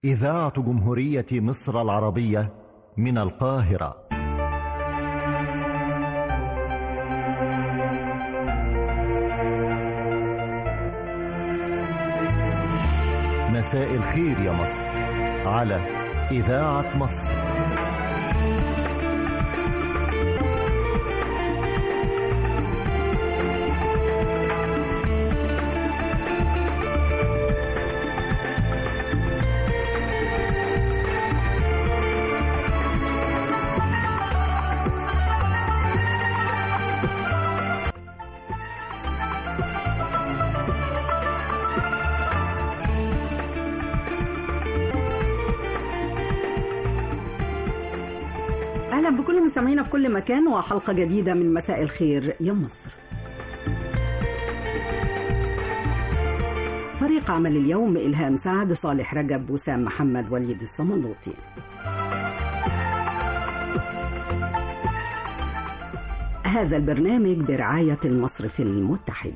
إذاعة جمهورية مصر العربية من القاهرة مساء الخير يا مصر على إذاعة مصر اهلا بكل مستمعينا في كل مكان وحلقه جديده من مساء الخير يا مصر فريق عمل اليوم إلهام سعد صالح رجب وسام محمد وليد الصمنوطي هذا البرنامج برعاية المصرف المتحد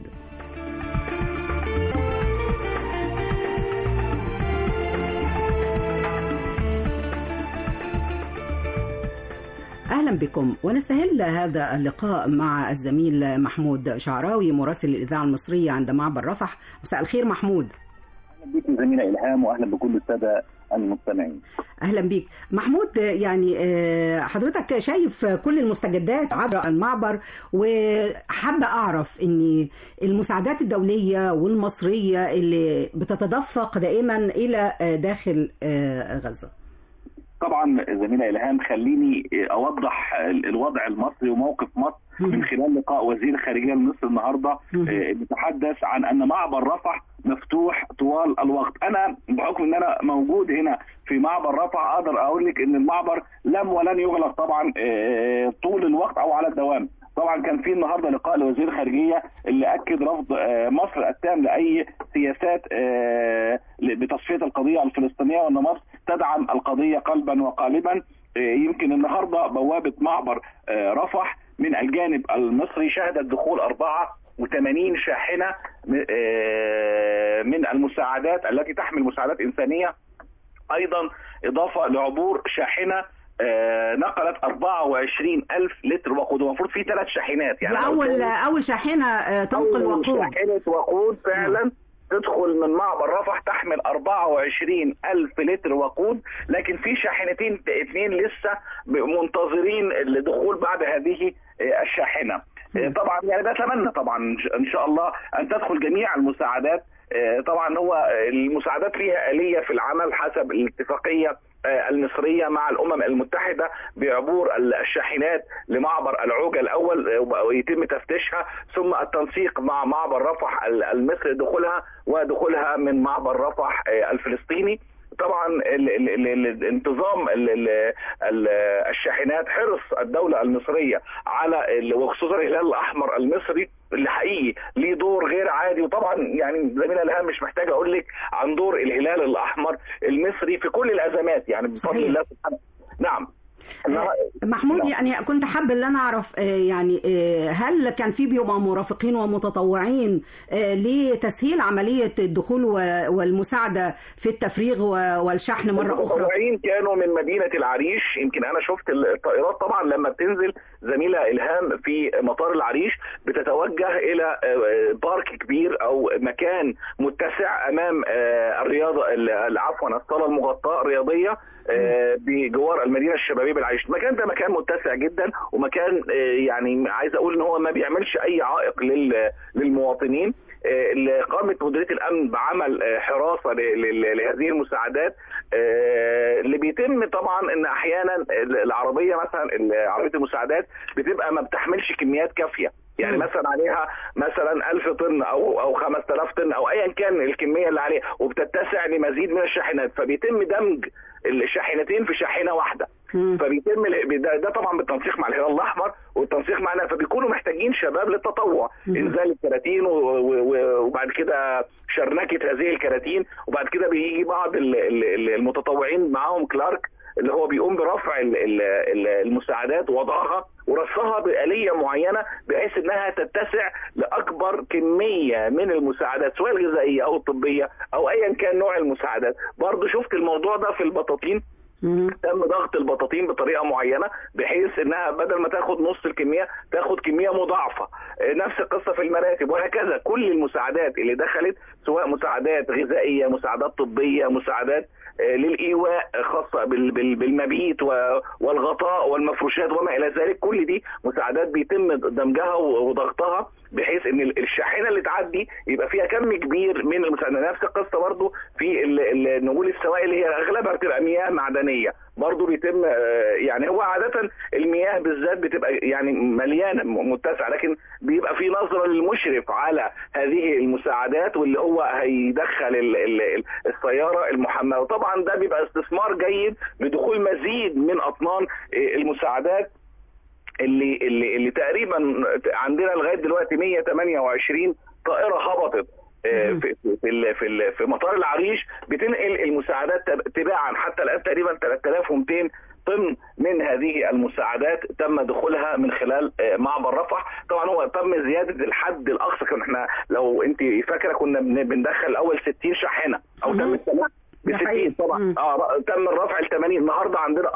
اهلا بكم ونستهل هذا اللقاء مع الزميل محمود شعراوي مراسل الاذاعه المصريه عند معبر رفح مساء الخير محمود اهلا بك زميله الهام واهلا بكل الساده المستمعين اهلا بيك محمود يعني آه، حضرتك شايف كل المستجدات عبر المعبر وحابه اعرف ان المساعدات الدوليه والمصريه اللي بتتدفق دائما الى آه، داخل آه، غزه طبعا زميله الهام خليني اوضح الوضع المصري وموقف مصر من خلال لقاء وزير الخارجيه لمصر النهارده آه، بيتحدث عن ان معبر رفح مفتوح طوال الوقت انا بحكم ان انا موجود هنا في معبر رفح اقدر اقول لك ان المعبر لم ولن يغلق طبعا آه، طول الوقت او على الدوام طبعا كان في النهارده لقاء لوزير الخارجيه اللي اكد رفض آه، مصر التام لاي سياسات آه، بتصفيه القضيه الفلسطينيه وان مصر تدعم القضيه قلبا وقالبا آه، يمكن النهارده بوابه معبر آه، رفح من الجانب المصري شهدت دخول 84 شاحنه آه، من المساعدات التي تحمل مساعدات انسانيه ايضا اضافه لعبور شاحنه آه، نقلت 24 ألف لتر وقود المفروض في ثلاث شاحنات يعني اول اول شاحنه آه، تنقل أول وقود شاحنة وقود فعلا تدخل من معبر رفح تحمل 24 ألف لتر وقود لكن في شاحنتين اثنين لسه منتظرين الدخول بعد هذه آه، الشاحنة آه، طبعا يعني بتمنى طبعا ان شاء الله ان تدخل جميع المساعدات آه، طبعا هو المساعدات ليها آلية في العمل حسب الاتفاقية آه، المصرية مع الأمم المتحدة بعبور الشاحنات لمعبر العوجة الأول آه، ويتم تفتيشها ثم التنسيق مع معبر رفح المصري دخولها ودخولها من معبر رفح آه، الفلسطيني طبعا ال ال ال ال الانتظام ال ال ال الشاحنات حرص الدولة المصرية على ال- وخصوصا الهلال الأحمر المصري اللي حقيقي ليه دور غير عادي وطبعا يعني زميلة الهام مش محتاج أقول لك عن دور الهلال الأحمر المصري في كل الأزمات يعني بفضل صحيح. الله سبحانه نعم محمود نعم. يعني كنت حابة ان انا اعرف آه، يعني آه، هل كان في بيبقى مرافقين ومتطوعين آه، لتسهيل عملية الدخول و- والمساعدة في التفريغ و- والشحن مرة اخرى المتطوعين كانوا من مدينه العريش يمكن انا شفت الطائرات طبعا لما بتنزل زميله الهام في مطار العريش بتتوجه الى آه، بارك كبير او مكان متسع امام آه، الرياضه ال- عفوا الصاله المغطاه الرياضيه آه، بجوار المدينه الشبابيه بالعريش المكان ده مكان متسع جدا ومكان آه، يعني عايز اقول ان هو ما بيعملش اي عائق لل- للمواطنين آه، اللي قامت مديريه الامن بعمل آه، حراسه ل- ل- لهذه المساعدات آه، اللي بيتم طبعا ان احيانا العربيه مثلا عربيه المساعدات بتبقى ما بتحملش كميات كافيه يعني مم. مثلا عليها مثلا 1000 طن او او 5000 طن او ايا كان الكميه اللي عليها وبتتسع لمزيد من الشاحنات فبيتم دمج الشاحنتين في شاحنه واحده مم. فبيتم ال- ده, ده طبعا بالتنسيق مع الهلال الاحمر والتنسيق معنا فبيكونوا محتاجين شباب للتطوع مم. انزال الكراتين و- و- و- وبعد كده شرنكه هذه الكراتين وبعد كده بيجي بعض ال- ال- ال- المتطوعين معاهم كلارك اللي هو بيقوم برفع ال- ال- ال- المساعدات ووضعها ورصها بآلية معينة بحيث انها تتسع لأكبر كمية من المساعدات سواء الغذائية أو الطبية أو أيا كان نوع المساعدات برضو شفت الموضوع ده في البطاطين مم. تم ضغط البطاطين بطريقه معينه بحيث انها بدل ما تاخد نص الكميه تاخد كميه مضاعفه آه، نفس القصه في المراتب وهكذا كل المساعدات اللي دخلت سواء مساعدات غذائيه مساعدات طبيه مساعدات آه، للايواء خاصه بال- بال- بالمبيت و- والغطاء والمفروشات وما الى ذلك كل دي مساعدات بيتم دمجها و- وضغطها بحيث ان ال- الشاحنه اللي تعدي يبقى فيها كم كبير من المساعدات نفس القصه برضو في ال- ال- نقول السوائل اللي هي اغلبها بتبقى مياه معدنيه برضو بيتم آه، يعني هو عاده المياه بالذات بتبقى يعني مليانه م- متسعه لكن بيبقى في نظره للمشرف على هذه المساعدات واللي هو هيدخل ال- ال- ال- السياره المحمله وطبعا ده بيبقى استثمار جيد لدخول مزيد من اطنان آه، المساعدات اللي اللي اللي تقريبا عندنا لغايه دلوقتي 128 طائره هبطت آه، مم. في في ال- في ال- في مطار العريش بتنقل المساعدات تب- تباعا حتى الان تقريبا 3200 طن من هذه المساعدات تم دخولها من خلال آه، معبر رفح طبعا هو تم زياده الحد الاقصى كنا احنا لو انت فاكره كنا بن- بندخل الاول 60 شاحنه او مم. تم السماح ب ده حقيقي. 60 طبعا مم. اه ر- تم الرفع ل 80 النهارده عندنا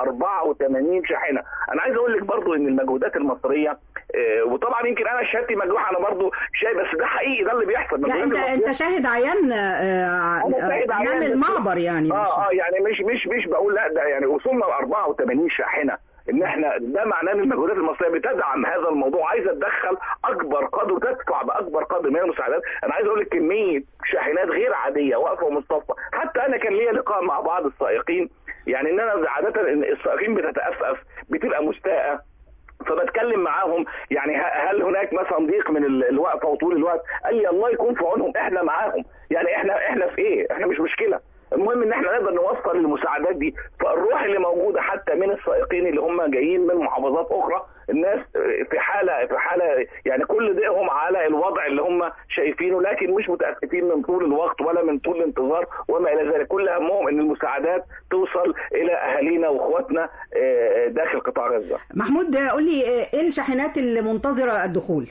84 شاحنه انا عايز اقول لك برضو ان المجهودات المصريه آه وطبعا يمكن انا شهادتي مجروحه انا برضو شايف بس ده حقيقي ده اللي بيحصل يعني انت المجهودات انت شاهد عيان آه، أنا شاهد آه، عيان امام بس- المعبر يعني اه اه يعني مش مش مش بقول لا ده يعني وصلنا ل 84 شاحنه ان احنا ده معناه ان المجهودات المصريه بتدعم هذا الموضوع عايزه تدخل اكبر قدر وتدفع باكبر قدر من المساعدات انا عايز اقول لك كميه شاحنات غير عاديه واقفه ومصطفى حتى انا كان ليا لقاء مع بعض السائقين يعني ان انا عاده إن السائقين بتتأفف بتبقى مستاءه فبتكلم معاهم يعني ه- هل هناك مثلا ضيق من ال- الوقفه وطول الوقت قال لي الله يكون في عونهم احنا معاهم يعني احنا احنا في ايه احنا مش مشكله المهم ان احنا نقدر نوصل المساعدات دي فالروح اللي موجوده حتى من السائقين اللي هم جايين من محافظات اخرى الناس في حاله في حاله يعني كل ضيقهم على الوضع اللي هم شايفينه لكن مش متاسفين من طول الوقت ولا من طول الانتظار وما الى ذلك كل همهم ان المساعدات توصل الى اهالينا واخواتنا آه، داخل قطاع غزه محمود آه، قول لي آه، ايه الشاحنات اللي منتظره الدخول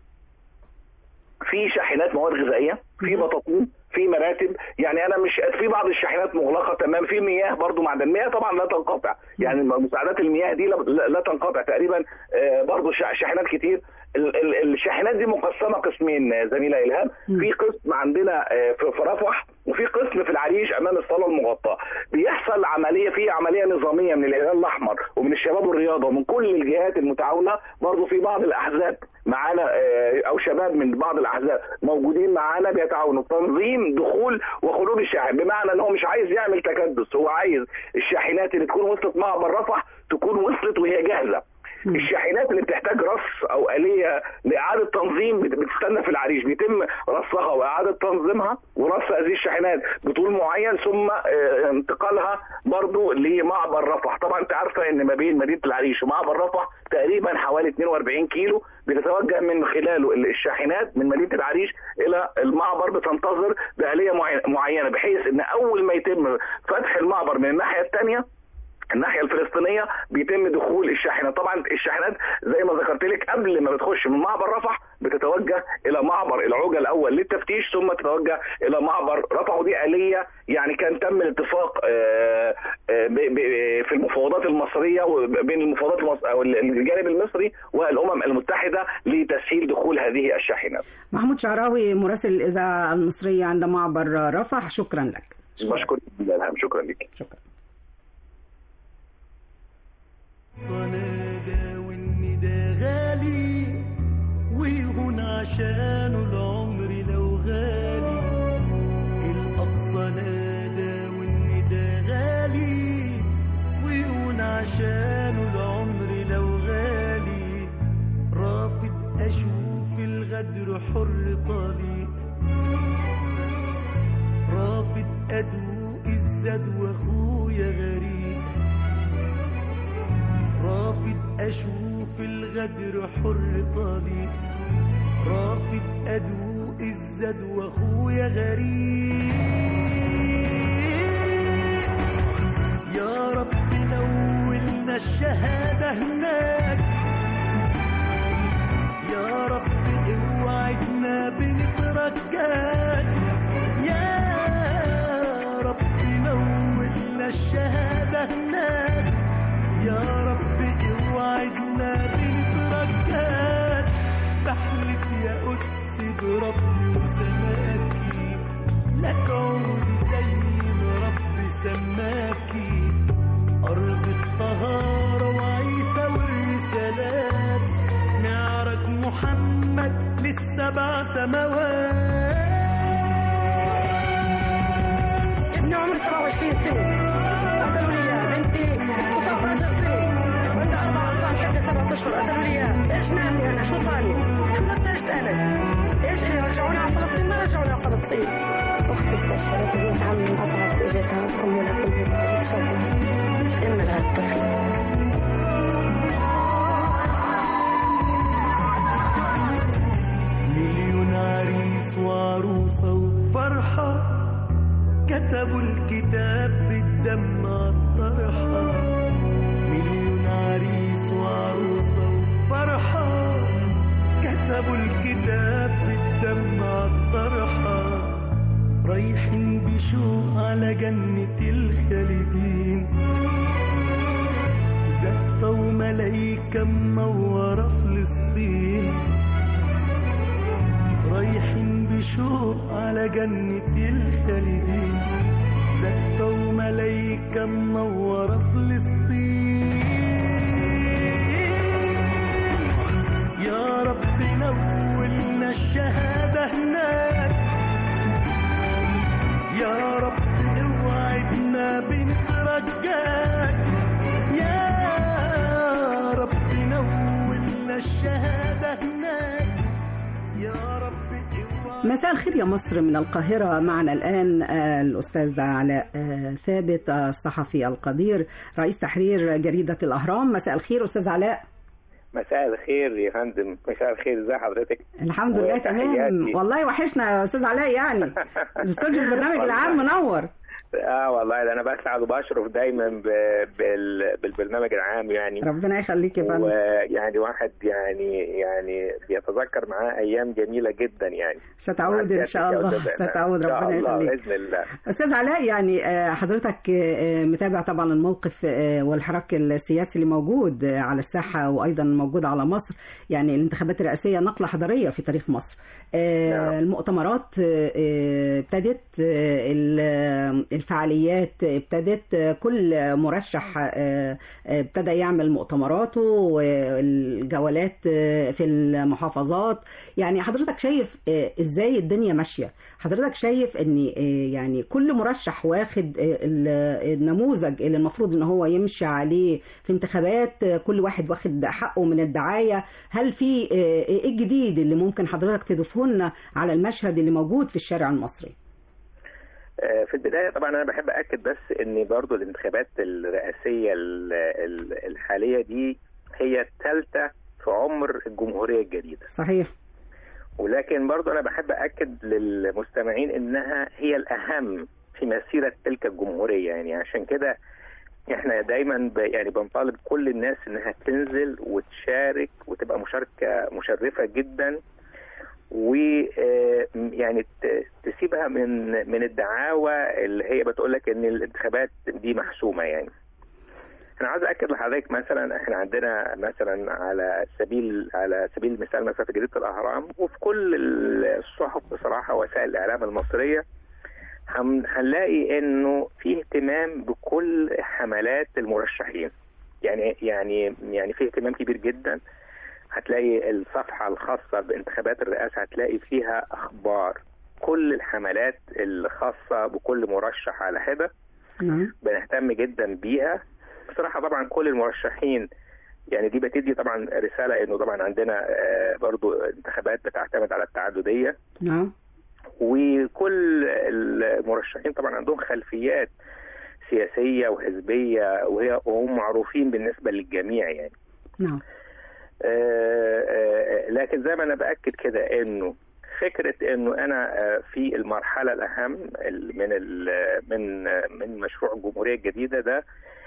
في شاحنات مواد غذائيه في بطاطين في مراتب يعني انا مش في بعض الشاحنات مغلقه تمام في مياه برضو معدن مياه طبعا لا تنقطع يعني مساعدات المياه دي لا, لا لا تنقطع تقريبا آه، برضو شا- شاحنات كتير ال- ال- الشاحنات دي مقسمه قسمين آه، زميله الهام مم. في قسم عندنا آه، في في رفح وفي قسم في العريش امام الصاله المغطاه بيحصل عمليه في عمليه نظاميه من الهلال الاحمر ومن الشباب والرياضه ومن كل الجهات المتعاونه برضو في بعض الاحزاب معانا آه، او شباب من بعض الاحزاب موجودين معانا بيتعاونوا في تنظيم دخول وخروج الشاحن بمعنى ان هو مش عايز يعمل تكدس هو عايز الشاحنات اللي تكون وصلت معبر رفح تكون وصلت وهي جاهزه مم. الشاحنات اللي بتحتاج رص او اليه لاعاده تنظيم بت- بتستنى في العريش بيتم رصها واعاده تنظيمها ورص هذه الشاحنات بطول معين ثم آه، انتقالها برضو لمعبر رفح طبعا انت عارفه ان ما بين مدينه العريش ومعبر رفح تقريبا حوالي 42 كيلو بتتوجه من خلاله الشاحنات من مدينه العريش الى المعبر بتنتظر باليه معي- معينه بحيث ان اول ما يتم فتح المعبر من الناحيه الثانيه الناحيه الفلسطينيه بيتم دخول الشاحنات طبعا الشاحنات زي ما ذكرت لك قبل ما بتخش من معبر رفح بتتوجه الى معبر العوجه الاول للتفتيش ثم تتوجه الى معبر رفح ودي اليه يعني كان تم الاتفاق آه، آه، ب- ب- في المفاوضات المصريه بين المفاوضات المص... او الجانب المصري والامم المتحده لتسهيل دخول هذه الشاحنات محمود شعراوي مراسل الاذاعه المصريه عند معبر رفح شكرا لك بشكرك جدا الهام شكرا لك شكرا صنادى والندى غالي ويهون عشانه العمر لو غالي الأقصى نادى والندى غالي ويهون عشانه العمر لو غالي رافض أشوف الغدر حر طليق رافض أدوق الزاد وأخوه أشوف الغدر حر طريق رافض أدوق الزاد وأخويا غريب يا رب نولنا الشهادة هناك يا رب اوعدنا بنترجاك يا رب نولنا الشهادة هناك يا رب اوعدنا بنترجاك بحلف يا قدس بربي وسماكي لك عمري زي ما ربي سماكي أرض الطهارة وعيسى والرسالات نعرج محمد للسبع سماوات ابن عمر 27 سنة قتلوا لي إياه بنتي 19 سنة عندها 14 حتى 7 أشهر قتلوا لي إياه إيش نعمل أنا شو طالب شو نتجت أنا إيش رجعوني على فلسطين ما رجعوني على فلسطين أختي استشهدت بنت عمي انقطعت إجتها أمي لكل بنت شغلة أم لها الطفل مليون عريس وعروسة وفرحة كتبوا الكتاب بالدم عالطرحة مليون عريس وعروسة وفرحة كتبوا الكتاب بالدم عالطرحة رايحين بشوق على جنة الخالدين زفة وملايكة منورة فلسطين رايحين بشوق على جنة الخالدين زفة وملايكة منورة فلسطين يا رب نولنا الشهادة هناك يا رب اوعدنا بنترجاك يا رب نولنا الشهادة هناك يا رب اوعدنا مساء الخير يا مصر من القاهرة معنا الآن آه، الأستاذ علاء آه، ثابت آه، الصحفي القدير رئيس تحرير جريدة الأهرام مساء الخير أستاذ علاء مساء الخير يا فندم مساء الخير ازي حضرتك الحمد لله تمام وتحياتي. والله وحشنا يا أستاذ علاء يعني استوديو البرنامج العام منور اه والله ده انا بسعد وبشرف دايما ب... بال... بالبرنامج العام يعني ربنا يخليك يا فندم ويعني واحد يعني يعني بيتذكر معاه ايام جميله جدا يعني ستعود إن شاء الله ستعود إن شاء ربنا الله يخليك باذن الله استاذ علاء يعني آه، حضرتك آه، متابع طبعا الموقف آه، والحراك السياسي اللي موجود آه، على الساحه وايضا موجود على مصر يعني الانتخابات الرئاسيه نقله حضاريه في تاريخ مصر آه، نعم. المؤتمرات آه، آه، ابتدت آه، ال- الفعاليات ابتدت آه، كل مرشح آه، آه، ابتدى يعمل مؤتمراته والجولات آه، في المحافظات يعني حضرتك شايف آه، ازاي الدنيا ماشيه حضرتك شايف ان آه، يعني كل مرشح واخد آه، ال- النموذج اللي المفروض ان هو يمشي عليه في انتخابات آه، كل واحد واخد حقه من الدعايه هل في آه، ايه الجديد اللي ممكن حضرتك تضيفه لنا على المشهد اللي موجود في الشارع المصري آه، في البدايه طبعا انا بحب اكد بس ان برضو الانتخابات الرئاسيه ال- ال- الحاليه دي هي الثالثه في عمر الجمهوريه الجديده صحيح ولكن برضو انا بحب اكد للمستمعين انها هي الاهم في مسيره تلك الجمهوريه يعني عشان كده احنا دايما ب يعني بنطالب كل الناس انها تنزل وتشارك وتبقى مشاركه مشرفه جدا ويعني تسيبها من من الدعاوى اللي هي بتقول لك ان الانتخابات دي محسومه يعني انا عايز اكد لحضرتك مثلا احنا عندنا مثلا على سبيل على سبيل المثال مثلا في جريده الاهرام وفي كل الصحف بصراحه وسائل الاعلام المصريه هن- هنلاقي انه في اهتمام بكل حملات المرشحين يعني يعني يعني في اهتمام كبير جدا هتلاقي الصفحه الخاصه بانتخابات الرئاسه هتلاقي فيها اخبار كل الحملات الخاصه بكل مرشح على حده نعم بنهتم جدا بيها بصراحه طبعا كل المرشحين يعني دي بتدي طبعا رساله انه طبعا عندنا آه، برضو انتخابات بتعتمد على التعدديه نعم وكل المرشحين طبعا عندهم خلفيات سياسيه وحزبيه وهي وهم معروفين بالنسبه للجميع يعني نعم آه، آه، لكن زي ما انا باكد كده انه فكره انه انا آه، في المرحله الاهم ال- من ال- من آه، من مشروع الجمهوريه الجديده ده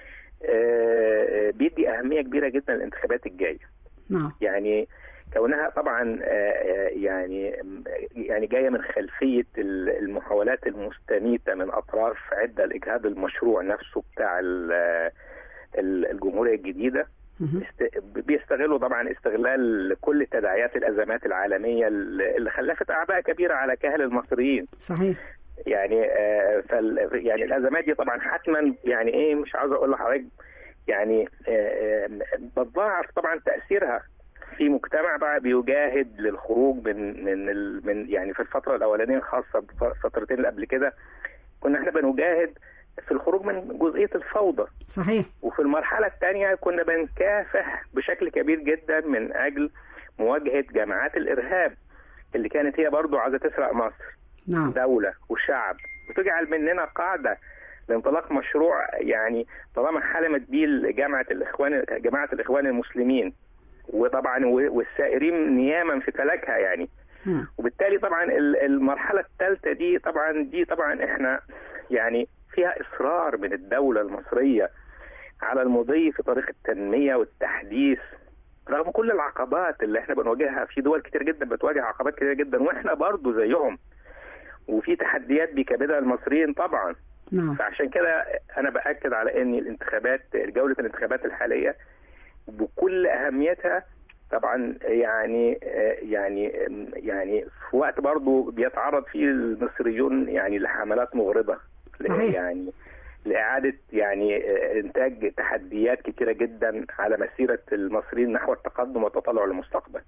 آه، آه، بيدي اهميه كبيره جدا للانتخابات الجايه نعم يعني كونها طبعا آه، آه، يعني يعني جايه من خلفيه ال- المحاولات المستميته من اطراف عده لاجهاض المشروع نفسه بتاع ال- ال- الجمهوريه الجديده مهم. است- بيستغلوا طبعا استغلال كل تداعيات الازمات العالميه اللي اللي خلفت اعباء كبيره على كاهل المصريين صحيح يعني آه فال يعني الازمات دي طبعا حتما يعني ايه مش عاوز اقول لحضرتك يعني آه آه، بتضاعف طبعا تاثيرها في مجتمع بقى بيجاهد للخروج من من ال من يعني في الفتره الاولانيه خاصه بالفترتين اللي قبل كده كنا احنا بنجاهد في الخروج من جزئيه الفوضى صحيح وفي المرحلة الثانية كنا بنكافح بشكل كبير جدا من أجل مواجهة جماعات الإرهاب اللي كانت هي برضو عايزة تسرق مصر نعم دولة وشعب وتجعل مننا قاعدة لانطلاق مشروع يعني طالما حلمت بيه جامعة الإخوان جماعة الإخوان المسلمين وطبعا والسائرين نياما في فلكها يعني مم. وبالتالي طبعا ال- المرحله الثالثه دي طبعا دي طبعا احنا يعني فيها اصرار من الدوله المصريه على المضي في طريق التنميه والتحديث رغم كل العقبات اللي احنا بنواجهها في دول كتير جدا بتواجه عقبات كتير جدا واحنا برضو زيهم وفي تحديات بيكابدها المصريين طبعا نعم فعشان كده انا باكد على ان الانتخابات جوله الانتخابات الحاليه بكل اهميتها طبعا يعني يعني يعني في وقت برضه بيتعرض فيه المصريون يعني لحملات مغرضه صحيح. يعني لإعادة يعني إنتاج تحديات كتيرة جدا على مسيرة المصريين نحو التقدم والتطلع للمستقبل.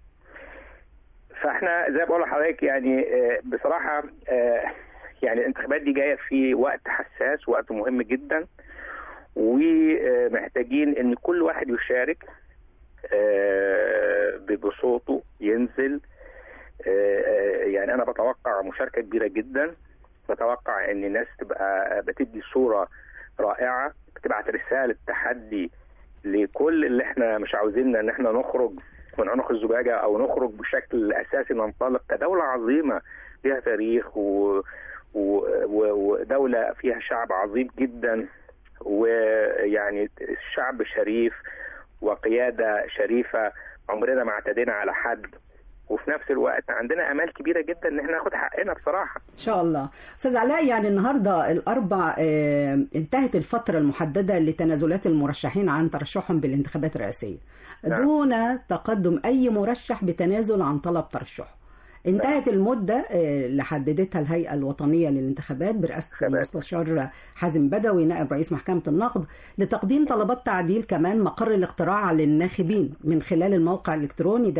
فاحنا زي ما بقول لحضرتك يعني آه، بصراحة آه، يعني الانتخابات دي جاية في وقت حساس وقت مهم جدا ومحتاجين ان كل واحد يشارك آه، بصوته ينزل آه، آه، يعني انا بتوقع مشاركه كبيره جدا بتوقع ان الناس تبقى بتدي صوره رائعه بتبعت رساله تحدي لكل اللي احنا مش عاوزين ان احنا نخرج من عنق الزجاجه او نخرج بشكل اساسي ننطلق كدوله عظيمه ليها تاريخ و... و... و... ودوله فيها شعب عظيم جدا ويعني شعب شريف وقياده شريفه عمرنا ما اعتدينا على حد وفي نفس الوقت عندنا امال كبيره جدا ان احنا ناخد حقنا بصراحه ان شاء الله استاذ علاء يعني النهارده الاربع آه، انتهت الفتره المحدده لتنازلات المرشحين عن ترشحهم بالانتخابات الرئاسيه نعم. دون تقدم اي مرشح بتنازل عن طلب ترشحه انتهت المدة آه، اللي حددتها الهيئة الوطنية للانتخابات برئاسة انتخابات. المستشار حازم بدوي نائب رئيس محكمة النقد لتقديم طلبات تعديل كمان مقر الاقتراع للناخبين من خلال الموقع الإلكتروني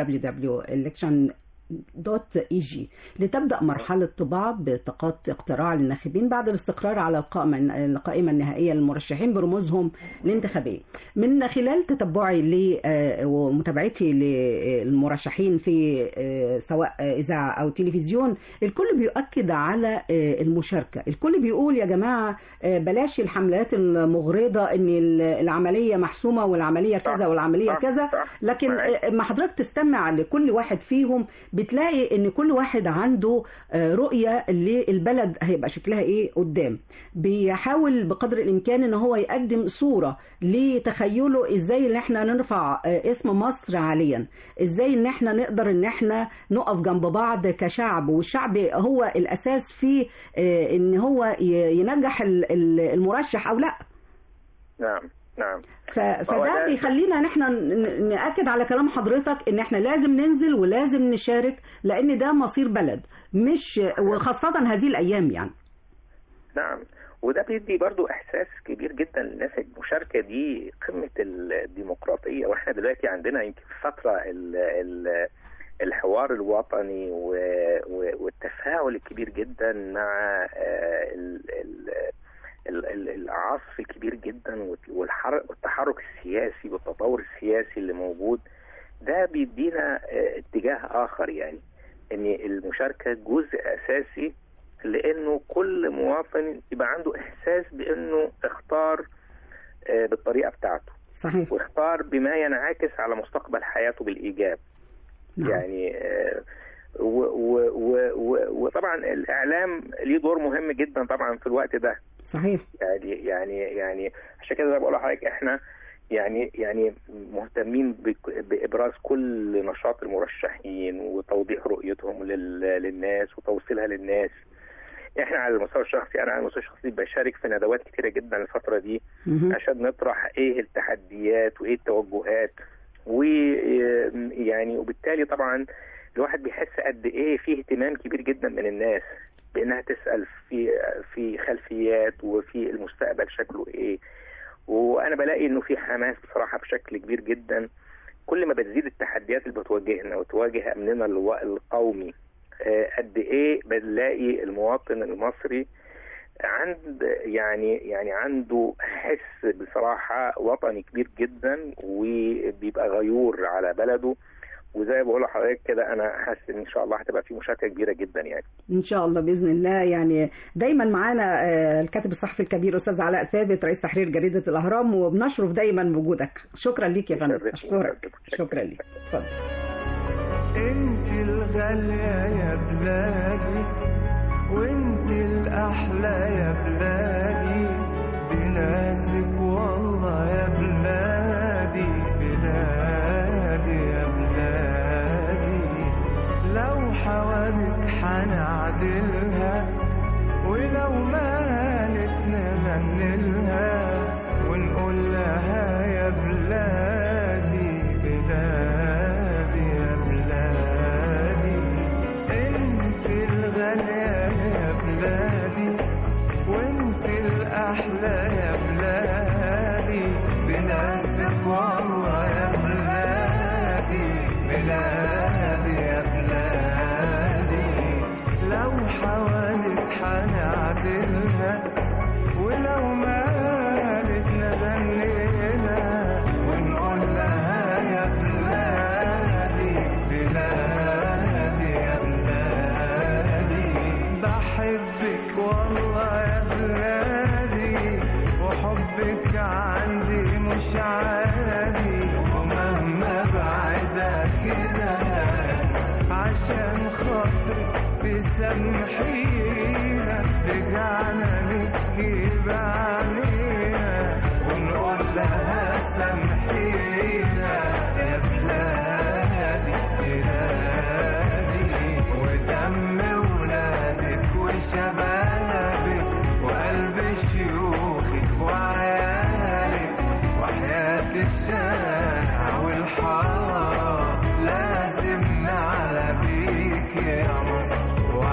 www.election.eg لتبدأ مرحلة طباعة بطاقات اقتراع للناخبين بعد الاستقرار على القائمة القائمة النهائية للمرشحين برموزهم الانتخابية من خلال تتبعي ل آه، ومتابعتي للمرشحين في آه، سواء إذاعة أو تلفزيون الكل بيؤكد على آه، المشاركة الكل بيقول يا جماعة آه، بلاش الحملات المغرضة ان ال- العملية محسومة والعملية صح، كذا والعملية صح، كذا صح، لكن معاك. آه، ما حضرتك تستمع لكل واحد فيهم بتلاقي ان كل واحد عنده آه، رؤية للبلد هيبقى شكلها ايه قدام بيحاول بقدر الامكان ان هو يقدم صورة لتخيله ازاي ان احنا نرفع آه، اسم مصر عاليا ازاي ان احنا نقدر ان احنا نقف جنب بعض كشعب والشعب هو الاساس في آه، ان هو ي- ينجح ال- ال- المرشح او لا نعم نعم ف- هو فده ده- بيخلينا ان احنا ن- ناكد على كلام حضرتك ان احنا لازم ننزل ولازم نشارك لان ده مصير بلد مش وخاصه هذه الايام يعني نعم وده بيدي برضو احساس كبير جدا للناس المشاركه دي قمه الديمقراطيه واحنا دلوقتي عندنا يمكن فتره ال ال الحوار الوطني و- و- والتفاعل الكبير جدا مع آه، ال- ال- ال- ال- العصف الكبير جدا والحر- والتحرك السياسي والتطور السياسي اللي موجود ده بيدينا آه، اتجاه اخر يعني ان المشاركه جزء اساسي لانه كل مواطن يبقى عنده احساس بانه اختار آه، بالطريقه بتاعته صحيح واختار بما ينعكس على مستقبل حياته بالإيجاب نعم. يعني آه، و- و- و- و- وطبعا الإعلام ليه دور مهم جدا طبعا في الوقت ده صحيح يعني يعني يعني عشان كده زي ما بقول لحضرتك احنا يعني يعني مهتمين بك- بابراز كل نشاط المرشحين وتوضيح رؤيتهم لل- للناس وتوصيلها للناس احنا على المستوى الشخصي انا على المستوى الشخصي بشارك في ندوات كتيره جدا الفتره دي مهم. عشان نطرح ايه التحديات وايه التوجهات ويعني وبالتالي طبعا الواحد بيحس قد ايه فيه اهتمام كبير جدا من الناس بانها تسال في في خلفيات وفي المستقبل شكله ايه وانا بلاقي انه في حماس بصراحه بشكل كبير جدا كل ما بتزيد التحديات اللي بتواجهنا وتواجه امننا الو- القومي آه، قد ايه بنلاقي المواطن المصري عند يعني يعني عنده حس بصراحه وطني كبير جدا وبيبقى غيور على بلده وزي ما بقول لحضرتك كده انا حاسس ان شاء الله هتبقى في مشاركه كبيره جدا يعني ان شاء الله باذن الله يعني دايما معانا آه، الكاتب الصحفي الكبير استاذ علاء ثابت رئيس تحرير جريده الاهرام وبنشرف دايما بوجودك شكرا ليك يا فندم شرفني. اشكرك شكرا ليك اتفضل انت الغالية يا بلادي وانت الاحلى يا بلادي بناسك والله يا بلادي بلادي يا بلادي لو حوادث حنعدلها ولو مالت نغنلها ونقول لها يا بلادي بلادي يا بلادي انت الغالية يا بلادي وانت الاحلى يا بلادي بناسك والله يا بلادي بلادي يا بلادي لو حوالت حنعدلها ولو مالت نغنيها ونقول لها يا بلادي بلادي يا بلادي بحبك والله يا بلادي وحبك عندي مش عادي ومهما بعدك كده عشان خاطرك بسامحينا رجعنا نجيب علينا ونقول لها سامحينا يا بلادي بلادي ودم ولادك وشبابك وقلب شيوخك وعيالك وحياة الشارع والحارة لازم نعلى بيك يا مصر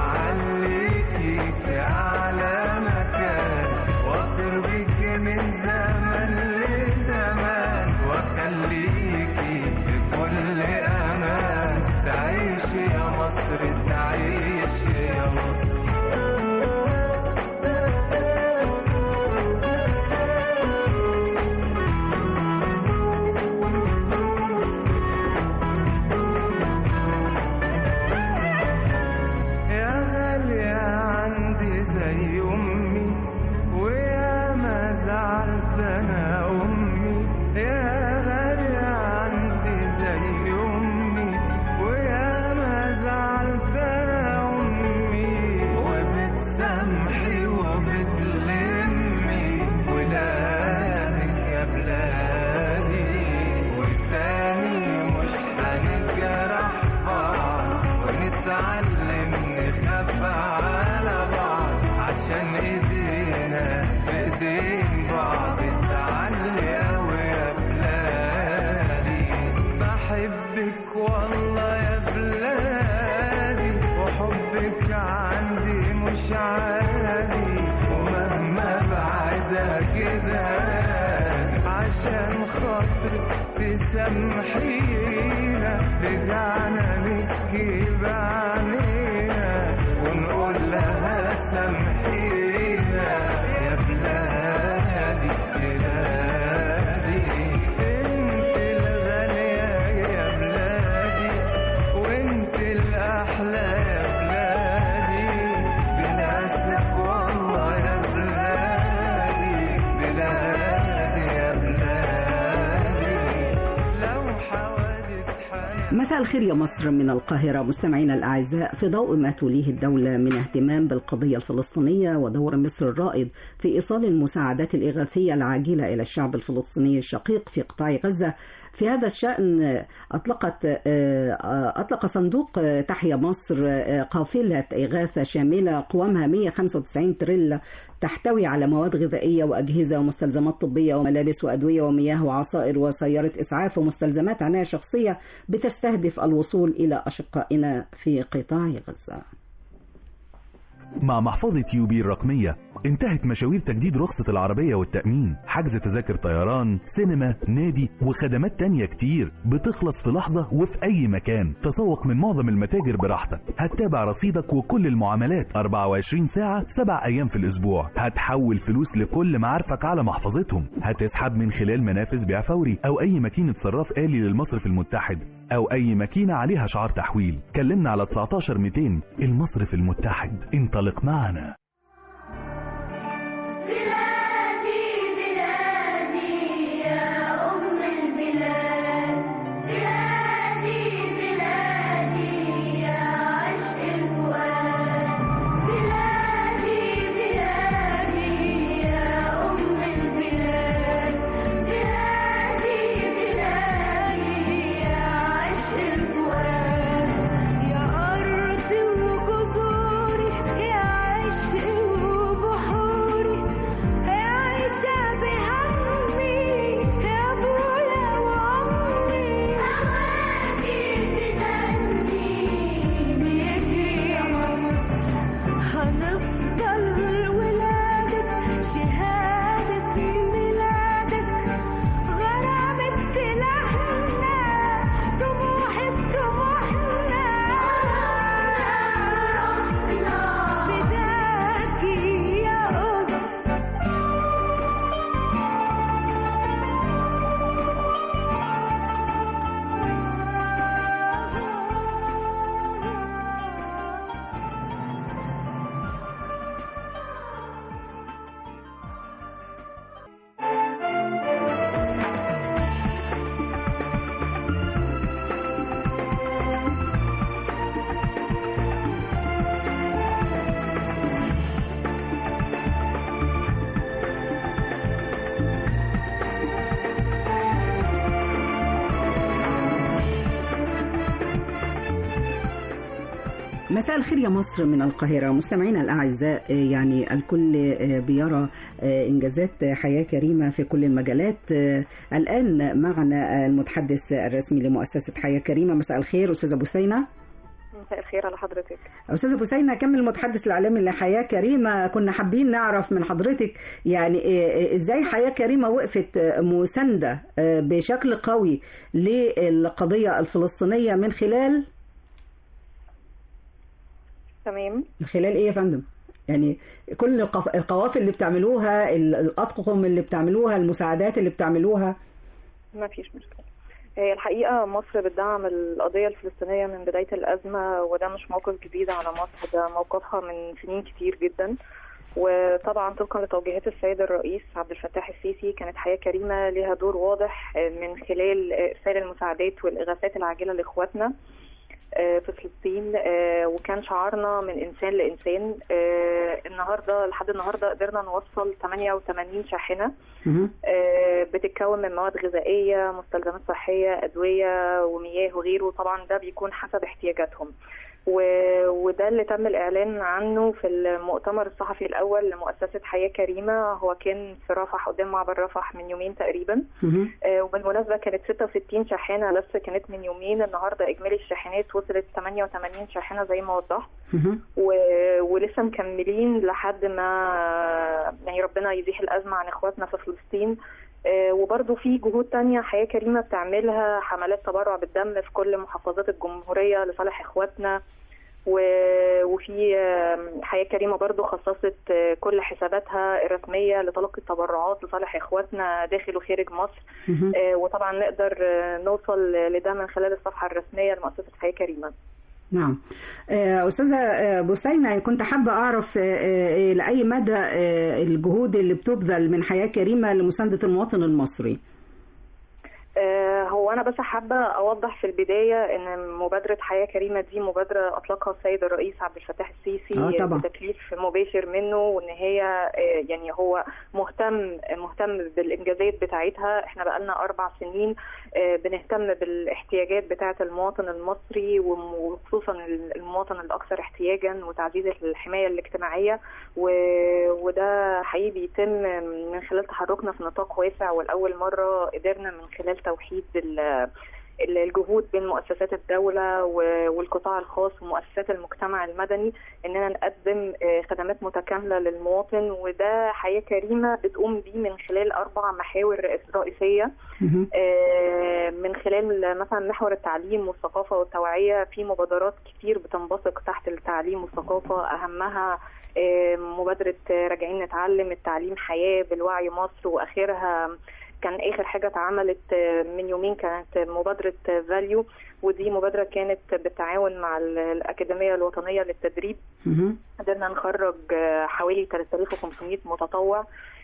وعليكي في أعلى مكان واطير بيك من زمن لزمان واخليكي في كل أمان تعيش يا مصر تعيش يا مصر يا غالية عندي زي أمي ويا ما زعلت أنا أمي يا غالية عندي زي أمي ويا ما زعلت أنا أمي وبتسامحي وبتلمي ولادك يا بلادي والتاني مش هنجرح بعض ونتعلم نخاف على بعض عشان ايدينا في ايدين بعض تعالي اوي يا بلادي بحبك والله يا بلادي وحبك عندي مش عادي ومهما بعدها كده عشان خاطرك تسامحينا رجعنا نجيب علينا ونقول لها سامحينا يا بلادي بلادي انت الغالية يا بلادي وانت الاحلى يا بلادي بناسك والله يا بلادي بلادي يا بلادي مساء الخير يا مصر من القاهرة مستمعينا الأعزاء في ضوء ما توليه الدولة من اهتمام بالقضية الفلسطينية ودور مصر الرائد في إيصال المساعدات الإغاثية العاجلة إلى الشعب الفلسطيني الشقيق في قطاع غزة في هذا الشأن أطلقت أطلق صندوق تحيا مصر قافلة إغاثة شاملة قوامها 195 تريلا تحتوي على مواد غذائية وأجهزة ومستلزمات طبية وملابس وأدوية ومياه وعصائر وسيارة إسعاف ومستلزمات عناية شخصية بتستهدف الوصول إلى أشقائنا في قطاع غزة مع محفظة يوبي الرقمية انتهت مشاوير تجديد رخصة العربية والتأمين حجز تذاكر طيران سينما نادي وخدمات تانية كتير بتخلص في لحظة وفي أي مكان تسوق من معظم المتاجر براحتك هتتابع رصيدك وكل المعاملات 24 ساعة 7 أيام في الأسبوع هتحول فلوس لكل معارفك على محفظتهم هتسحب من خلال منافذ بيع فوري أو أي ماكينة صراف آلي للمصرف المتحد أو أي ماكينة عليها شعار تحويل كلمنا على 19 200 المصرف المتحد انطلق معنا بلادي بلادي يا أم البلاد بلادي بلادي يا عشق الفؤاد بلادي بلادي يا أم البلاد بلادي بلادي يا عشق الفؤاد يا أرضي وجذوري يا عشقي وبحوري يا عيشة بهمي يا أبويا وأمي أوادي تدني بيجري يا مصر هنفضل ولادك شهادة ميلادك غرامة سلاحنا طموحك طموحنا فداكي يا قدس مساء الخير يا مصر من القاهرة مستمعينا الأعزاء آه، يعني الكل آه، بيرى آه، إنجازات حياة كريمة في كل المجالات آه، الآن معنا المتحدث الرسمي لمؤسسة حياة كريمة مساء الخير أستاذة بوسينة مساء الخير على حضرتك أستاذة بوسينة كم المتحدث الإعلامي لحياة كريمة كنا حابين نعرف من حضرتك يعني آه، إزاي حياة كريمة وقفت آه، مساندة آه، بشكل قوي للقضية الفلسطينية من خلال تمام من خلال ايه يا فندم؟ يعني كل القف- القوافل اللي بتعملوها ال- الاطقم اللي بتعملوها المساعدات اللي بتعملوها ما فيش مشكلة هي الحقيقة مصر بتدعم القضية الفلسطينية من بداية الأزمة وده مش موقف جديد على مصر ده موقفها من سنين كتير جدا وطبعا طبقا لتوجيهات السيد الرئيس عبد الفتاح السيسي كانت حياة كريمة لها دور واضح من خلال إرسال المساعدات والإغاثات العاجلة لإخواتنا آه، في فلسطين آه، وكان شعارنا من إنسان لإنسان آه، النهاردة لحد النهاردة قدرنا نوصل 88 شاحنة آه، بتتكون من مواد غذائية مستلزمات صحية أدوية ومياه وغيره طبعا ده بيكون حسب احتياجاتهم و- وده اللي تم الإعلان عنه في المؤتمر الصحفي الأول لمؤسسة حياة كريمة هو كان في رفح قدام معبر رفح من يومين تقريبا آه، وبالمناسبة كانت 66 شاحنة بس كانت من يومين النهاردة إجمالي الشاحنات وصلت 88 شاحنة زي ما وضحت و... ولسه مكملين لحد ما يعني ربنا يزيح الأزمة عن إخواتنا في فلسطين آه، وبرضه في جهود تانية حياة كريمة بتعملها حملات تبرع بالدم في كل محافظات الجمهورية لصالح إخواتنا و- وفي آم، حياة كريمة برضو خصصت آه، كل حساباتها الرسمية لتلقي التبرعات لصالح إخواتنا داخل وخارج مصر آه، وطبعا نقدر آه، نوصل لده من خلال الصفحة الرسمية لمؤسسة حياة كريمة نعم آه، أستاذة آه، بوسينة كنت حابة أعرف آه، آه، لأي مدى آه، الجهود اللي بتبذل من حياة كريمة لمساندة المواطن المصري آه، هو أنا بس حابة أوضح في البداية إن مبادرة حياة كريمة دي مبادرة أطلقها السيد الرئيس عبد الفتاح السيسي آه، طبعا. بتكليف مباشر منه وإن هي آه، يعني هو مهتم مهتم بالإنجازات بتاعتها إحنا بقالنا أربع سنين آه، بنهتم بالاحتياجات بتاعة المواطن المصري وم- وخصوصا المواطن الأكثر احتياجا وتعزيز الحماية الاجتماعية و- وده حقيقي بيتم من خلال تحركنا في نطاق واسع والأول مرة قدرنا من خلال توحيد ال- ال- الجهود بين مؤسسات الدولة و- والقطاع الخاص ومؤسسات المجتمع المدني إننا نقدم آه، خدمات متكاملة للمواطن وده حياة كريمة بتقوم بيه من خلال أربع محاور رئيسية مهم. آه، من خلال مثلا محور التعليم والثقافة والتوعية في مبادرات كتير بتنبثق تحت التعليم والثقافة أهمها آه، مبادرة آه، راجعين نتعلم التعليم حياة بالوعي مصر وآخرها كان آخر حاجة اتعملت آه، من يومين كانت مبادرة فاليو ودي مبادرة كانت بالتعاون مع ال- الأكاديمية الوطنية للتدريب مهم. قدرنا نخرج آه، حوالي 3500 متطوع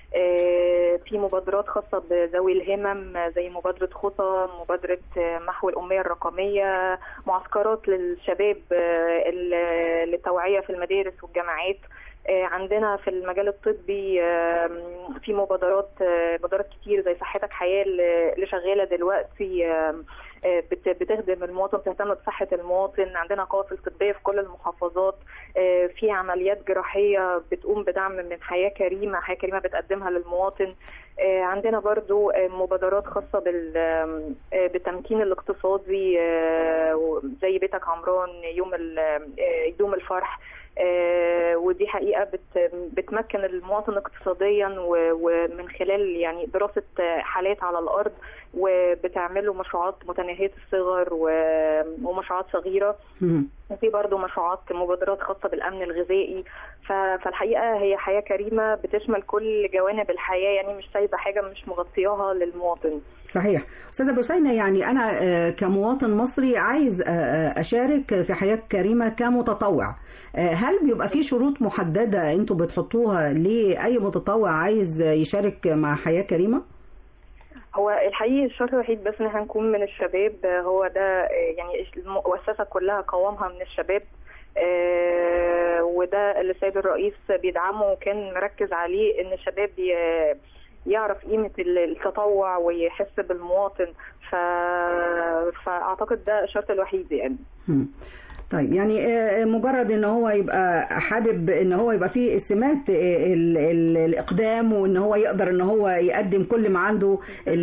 آه، في مبادرات خاصة بذوي الهمم آه، زي مبادرة خطى مبادرة آه، محو الأمية الرقمية معسكرات للشباب آه، ال- للتوعية في المدارس والجامعات آه، عندنا في المجال الطبي آه، في مبادرات آه، مبادرات كتير زي صحتك حياة اللي اللي شغالة دلوقتي آه، آه، بت- بتخدم المواطن بتهتم بصحة المواطن عندنا قوافل طبية في كل المحافظات آه، في عمليات جراحية بتقوم بدعم من حياة كريمة حياة كريمة بتقدمها للمواطن آه، عندنا برضو آه، مبادرات خاصة بال- آم، آه، بالتمكين الاقتصادي آه، زي بيتك عمران يوم ال- آه، يوم الفرح آه، ودي حقيقة بت بتمكن المواطن اقتصاديا و- ومن خلال يعني دراسة آه، حالات على الأرض وبتعمل له مشروعات متناهية الصغر و- ومشروعات صغيرة مهم. وفي برضه مشروعات مبادرات خاصة بالأمن الغذائي ف- فالحقيقة هي حياة كريمة بتشمل كل جوانب الحياة يعني مش سايبة حاجة مش مغطياها للمواطن صحيح استاذه بوسينه يعني انا آه، كمواطن مصري عايز آه، آه، اشارك في حياه كريمه كمتطوع آه، هل بيبقى في شروط محدده انتوا بتحطوها لاي متطوع عايز يشارك مع حياه كريمه هو الحقيقي الشرط الوحيد بس ان احنا نكون من الشباب آه، هو ده آه، يعني المؤسسة كلها قوامها من الشباب آه، وده اللي السيد الرئيس بيدعمه وكان مركز عليه ان الشباب ي- يعرف قيمة التطوع ويحس بالمواطن ف... فأعتقد ده الشرط الوحيد يعني مم. طيب يعني آه، مجرد ان هو يبقى حابب ان هو يبقى فيه السمات آه، ال- ال- الاقدام وان هو يقدر ان هو يقدم كل ما عنده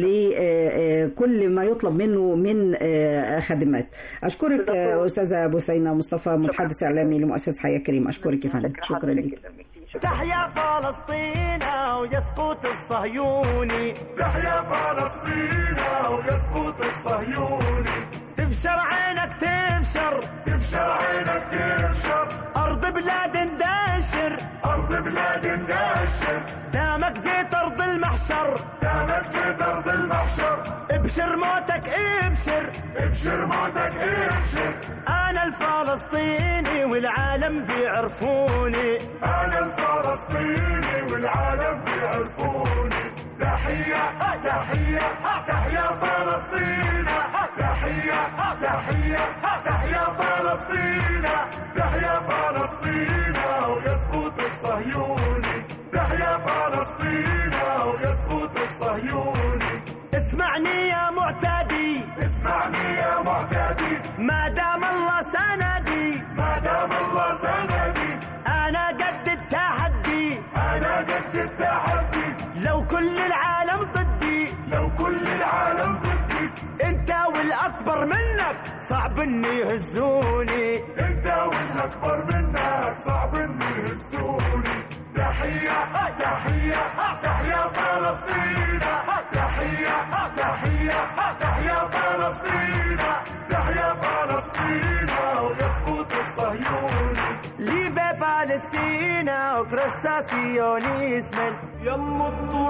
لكل ما يطلب منه من آه، خدمات اشكرك آه، استاذه بوسينه مصطفى متحدث اعلامي لمؤسسه حياه كريم اشكرك يا فندم شكرا لك تحيا فلسطين ويسقط الصهيوني تحيا فلسطين ويسقط الصهيوني تبشر عينك تبشر تبشر عينك تبشر أرض بلاد اندشر أرض بلاد اندشر دامك جيت أرض المحشر دامك جيت أرض المحشر ابشر موتك ابشر ابشر موتك ابشر أنا الفلسطيني والعالم بيعرفوني أنا الفلسطيني والعالم بيعرفوني تحية تحية تحية فلسطين تحية تحية تحية فلسطين تحية فلسطين ويسقط الصهيوني تحية فلسطين ويسقط الصهيوني اسمعني يا معتدي اسمعني يا معتدي ما دام الله سندي ما دام الله سندي أنا قد التحدي أنا قد التحدي لو كل العالم ضدي لو كل العالم ضدي انت والاكبر منك صعب ان يهزوني انت والاكبر منك صعب ان يهزوني تحية تحية تحية فلسطين تحية تحية تحية فلسطين تحية فلسطين ويسقط الصهيوني ليبي بالستينا وكرسا سيونيزم يم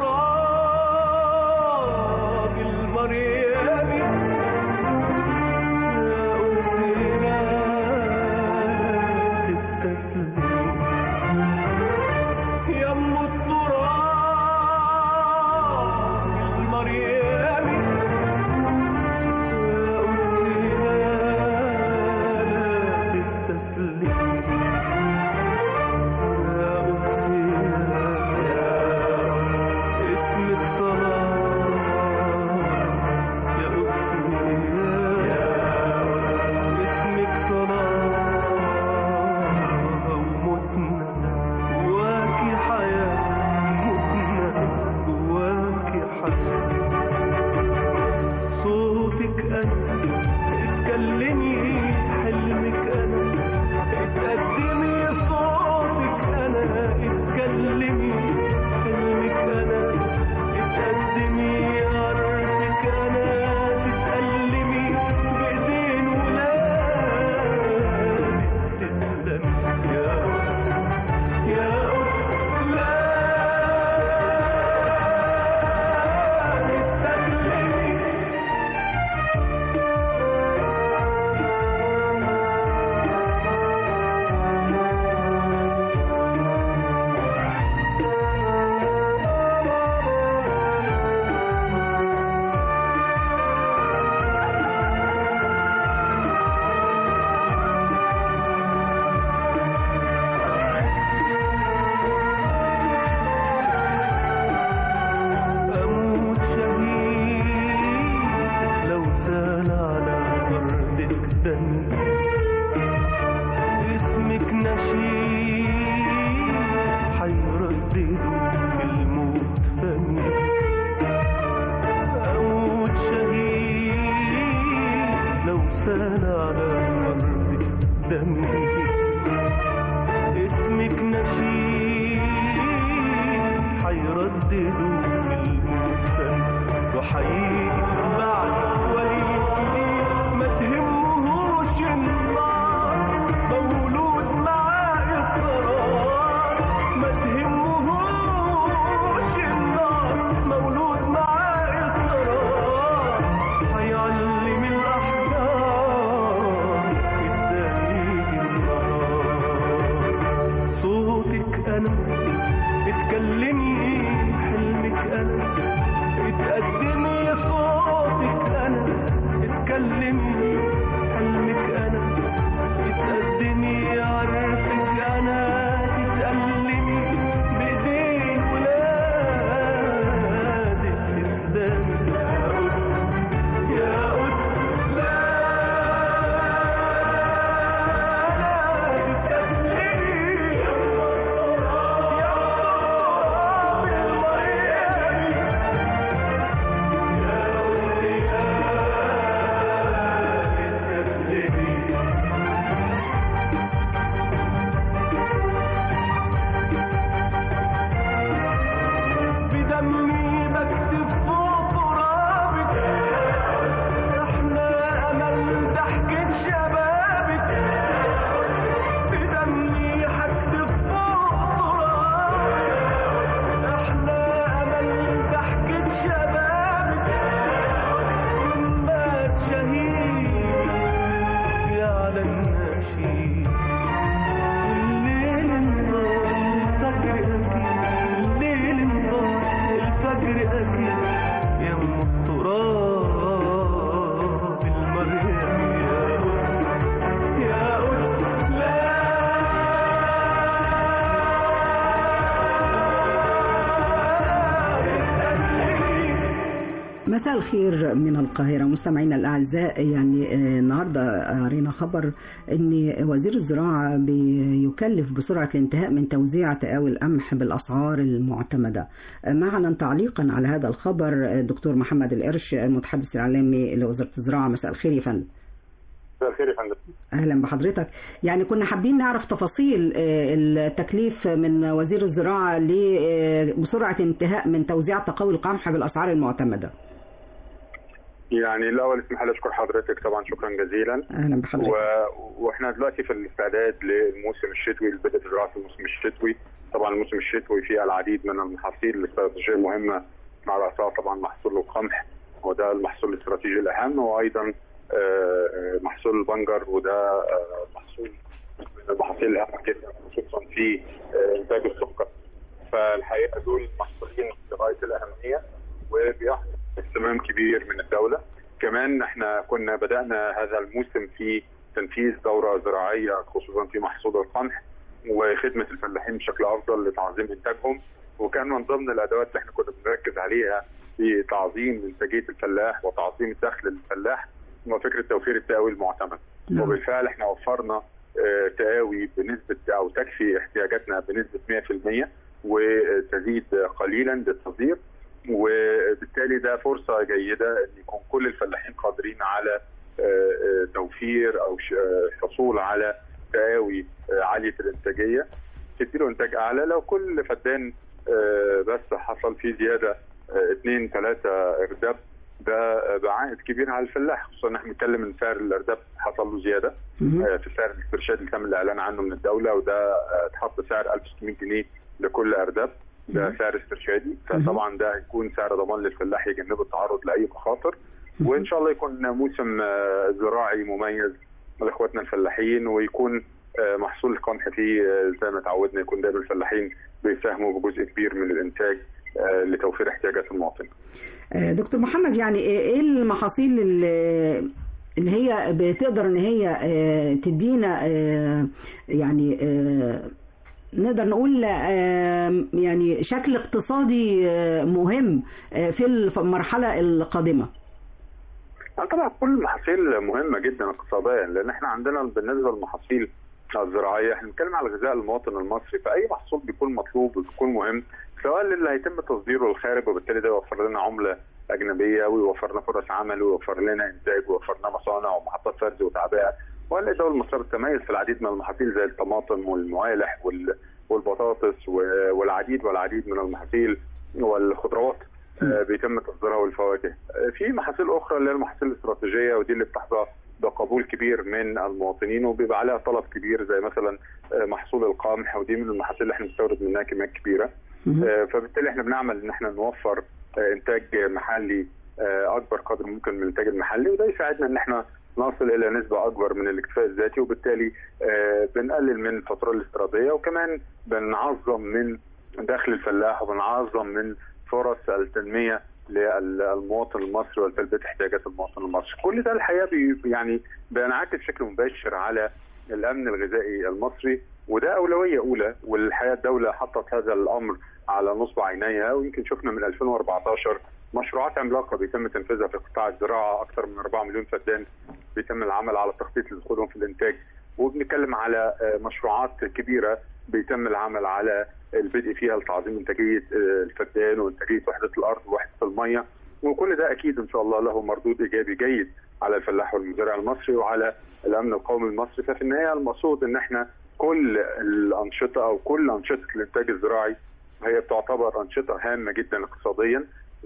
التراب المريم يا أرسلنا استسلم يم التراب المريم جميل اسمك نشيد حيرددوا الموسم وحيجي بعد وليد جديد ما تهمهوش النار مولود معاه القرار ما تهمهوش النار مولود معاه القرار هيعلم الأحجار ازاي النهار صوتك أنا اتكلمي حلمك أنا اتقدمي صوتك أنا اتكلمي حلمك أنا اتقدمي عرفك أنا تتألمي بإيدين ولادك تسلمي يا قدس يا قدس لا لا تتألمي يا بدمي بكتب فوق ترابك احنا امل ضحكة شبابك بدمي حكتب فوق ترابك احنا امل ضحكة شبابك مات شهيد يعلى النشيد الليل النهار الفجر أكيد الليل النهار الفجر أكيد يا أم التراب المريم يا قدس يا قدس لا مساء الخير من القاهرة مستمعينا الأعزاء يعني آه، النهاردة قرينا خبر أن وزير الزراعة بيكلف بسرعة الانتهاء من توزيع تقاوي القمح بالأسعار المعتمدة آه، معنا تعليقا على هذا الخبر آه، الدكتور محمد القرش المتحدث الإعلامي لوزارة الزراعة مساء الخير يا فندم مساء الخير يا فندم اهلا بحضرتك يعني كنا حابين نعرف تفاصيل آه، التكليف من وزير الزراعه ل- آه، بسرعه انتهاء من توزيع تقاوي القمح بالاسعار المعتمده يعني الاول اسمح لي اشكر حضرتك طبعا شكرا جزيلا اهلا بحضرتك و... واحنا دلوقتي في الاستعداد للموسم الشتوي لبدء زراعه الموسم الشتوي طبعا الموسم الشتوي فيه العديد من المحاصيل الاستراتيجيه المهمه مع راسها طبعا محصول القمح وده المحصول الاستراتيجي الاهم وايضا آه، محصول البنجر وده آه، محصول من المحاصيل الهامه جدا خصوصا في آه، انتاج السكر فالحقيقه دول محصولين في غايه الاهميه وبيحصل اهتمام كبير من الدوله كمان احنا كنا بدانا هذا الموسم في تنفيذ دوره زراعيه خصوصا في محصول القمح وخدمه الفلاحين بشكل افضل لتعظيم انتاجهم وكان من ضمن الادوات اللي احنا كنا بنركز عليها في تعظيم انتاجيه الفلاح وتعظيم الدخل للفلاح هو فكره توفير التقاوي المعتمد نعم. وبالفعل احنا وفرنا آه، تقاوي بنسبه او تكفي احتياجاتنا بنسبه 100% وتزيد قليلا للتصدير وبالتالي ده فرصه جيده ان يكون كل الفلاحين قادرين على آه، آه، توفير او ش- آه، حصول على تقاوي آه، عاليه الانتاجيه تديله انتاج اعلى لو كل فدان آه، بس حصل فيه زياده آه، اثنين ثلاثه ارداب ده آه، بعائد كبير على الفلاح خصوصا ان احنا بنتكلم ان سعر الارداب حصل له زياده مهم. آه، في سعر الاسترشاد اللي تم الاعلان عنه من الدوله وده آه، اتحط سعر 1600 جنيه لكل ارداب ده مهم. سعر استرشادي مهم. فطبعا ده هيكون سعر ضمان للفلاح يجنبه التعرض لاي مخاطر وان شاء الله يكون موسم آه، زراعي مميز لاخواتنا الفلاحين ويكون آه، محصول القمح فيه آه، زي ما تعودنا يكون دايما الفلاحين بيساهموا بجزء كبير من الانتاج آه، لتوفير احتياجات المواطن. آه، دكتور محمد يعني ايه إيه المحاصيل اللي اللي هي بتقدر ان هي آه، تدينا آه، يعني آه، نقدر نقول آه، يعني شكل اقتصادي آه، مهم آه، في المرحله القادمه آه، طبعا كل المحاصيل مهمه جدا اقتصاديا لان احنا عندنا بالنسبه للمحاصيل الزراعيه احنا بنتكلم على غذاء المواطن المصري فاي محصول بيكون مطلوب وبيكون مهم سواء للي هيتم تصديره للخارج وبالتالي ده يوفر لنا عمله اجنبيه ويوفر لنا فرص عمل ويوفر لنا انتاج ويوفر لنا مصانع ومحطات فرز وتعبئه ولا الدوله المصريه بتتميز في العديد من المحاصيل زي الطماطم والموالح وال- والبطاطس و- والعديد والعديد من المحاصيل والخضروات آه، بيتم تصديرها والفواكه آه، في محاصيل اخرى اللي هي المحاصيل الاستراتيجيه ودي اللي بتحظى بقبول كبير من المواطنين وبيبقى عليها طلب كبير زي مثلا آه، محصول القمح ودي من المحاصيل اللي احنا بنستورد منها كميات كبيره آه، فبالتالي احنا بنعمل ان احنا نوفر آه، انتاج محلي آه، اكبر قدر ممكن من الانتاج المحلي وده يساعدنا ان احنا نصل الى نسبه اكبر من الاكتفاء الذاتي وبالتالي آه، بنقلل من الفاتوره الاستيراديه وكمان بنعظم من دخل الفلاح وبنعظم من فرص التنميه للمواطن المصري وتلبيه احتياجات المواطن المصري. كل ده الحقيقه بي يعني بينعكس بشكل مباشر على الامن الغذائي المصري وده اولويه اولى والحقيقه الدوله حطت هذا الامر على نصب عينيها ويمكن شفنا من 2014 مشروعات عملاقه بيتم تنفيذها في قطاع الزراعه اكثر من 4 مليون فدان بيتم العمل على تخطيط لدخولهم في الانتاج وبنتكلم على آه، مشروعات كبيره بيتم العمل على البدء فيها لتعظيم انتاجيه آه، الفدان وانتاجيه وحده الارض ووحده الميه وكل ده اكيد ان شاء الله له مردود ايجابي جيد على الفلاح والمزارع المصري وعلى الامن القومي المصري ففي النهايه المقصود ان احنا كل الانشطه او كل انشطه الانتاج الزراعي هي بتعتبر انشطه هامه جدا اقتصاديا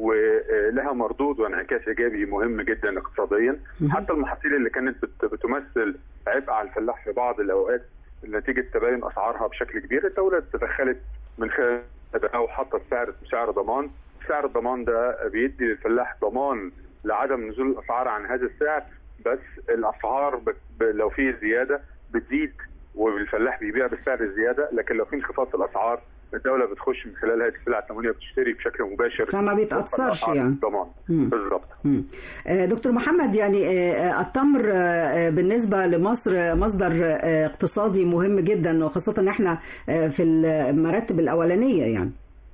ولها مردود وانعكاس ايجابي مهم جدا اقتصاديا حتى المحاصيل اللي كانت بت- بتمثل عبء على الفلاح في بعض الاوقات نتيجه تباين اسعارها بشكل كبير الدوله تدخلت من خلال ده وحطت سعر سعر ضمان سعر الضمان ده بيدي للفلاح ضمان لعدم نزول الاسعار عن هذا السعر بس الاسعار بت... ب... لو في زياده بتزيد والفلاح بيبيع بالسعر الزياده لكن لو في انخفاض في الاسعار الدوله بتخش من خلال هذه السلع الثمانيه بتشتري بشكل مباشر فما بيتأثرش وفق يعني. الضمان مم. بالظبط مم. آه، دكتور محمد يعني آه، التمر آه، بالنسبة لمصر آه، مصدر آه، اقتصادي مهم جدا وخاصة ان احنا آه، في المراتب الأولانية يعني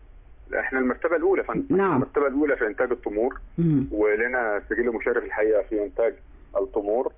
احنا المرتبه الاولى فن... نعم. المرتبه الاولى في انتاج التمور مم. ولنا سجل مشرف الحقيقه في انتاج التمور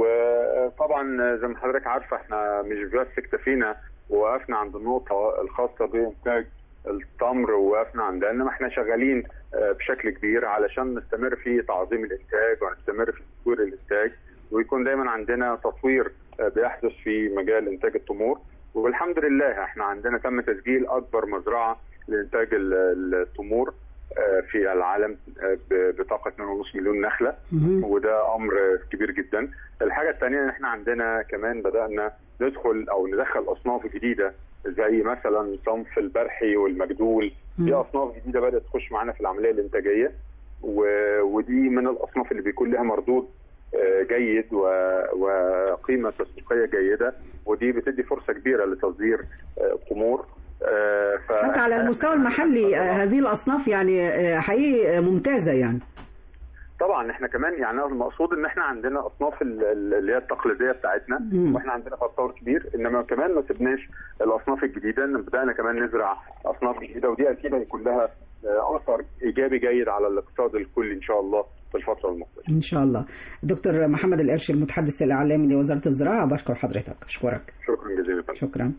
وطبعا زي ما حضرتك عارفه احنا مش بس اكتفينا ووقفنا عند النقطه الخاصه بانتاج التمر ووقفنا عندها انما احنا شغالين آه، بشكل كبير علشان نستمر في تعظيم الانتاج ونستمر في تطوير الانتاج ويكون دايما عندنا تطوير آه، بيحدث في مجال انتاج التمور والحمد لله احنا عندنا تم تسجيل اكبر مزرعه لانتاج ال- التمور آه، في العالم آه، ب- بطاقه 2.5 مليون نخله مهم. وده امر كبير جدا الحاجه الثانيه ان احنا عندنا كمان بدانا ندخل او ندخل اصناف جديده زي مثلا صنف البرحي والمجدول دي اصناف جديده بدات تخش معانا في العمليه الانتاجيه و- ودي من الاصناف اللي بيكون لها مردود آه، جيد و- وقيمه تسويقيه جيده ودي بتدي فرصه كبيره لتصدير آه، التمور آه، ف- حتى على المستوى المحلي آه، هذه الأصناف يعني آه، حقيقي آه، ممتازة يعني طبعا احنا كمان يعني المقصود ان احنا عندنا اصناف ال- ال- اللي هي التقليديه بتاعتنا مم. واحنا عندنا فيها تطور كبير انما كمان ما سبناش الاصناف الجديده إن بدانا كمان نزرع اصناف جديده ودي اكيد هيكون لها آه، اثر ايجابي جيد على الاقتصاد الكلي ان شاء الله في الفتره المقبله. إن شاء الله دكتور محمد القرش المتحدث الإعلامي لوزارة الزراعة بشكر حضرتك أشكرك شكرا جزيلا شكرا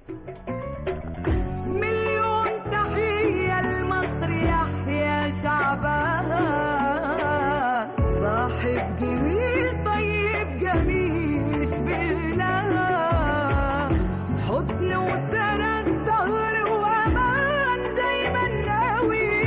مليون تحية لمصر يحيى شعبها صاحب جميل طيب جميل يشبهنا حضن وسند ظهر وأمان دايما ناوي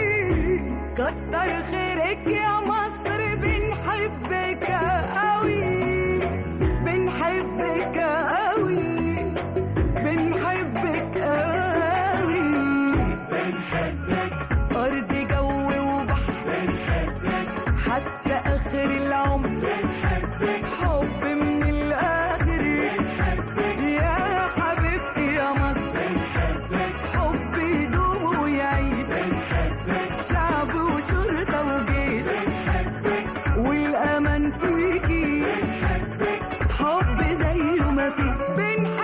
كتر خيرك يا مصر بنحبك قوي بنحبك قوي بنحبك قوي بنحبك أرض جو وبحر بنحبك حتى آخر العمر بنحبك حب من الآخر بنحبك يا حبيبتي يا مصر بنحبك حب يدوم ويعيش بنحبك شعب وشرطة وجيش بنحبك والأمان فيكي بنحبك حب زيه مفيش بنحبك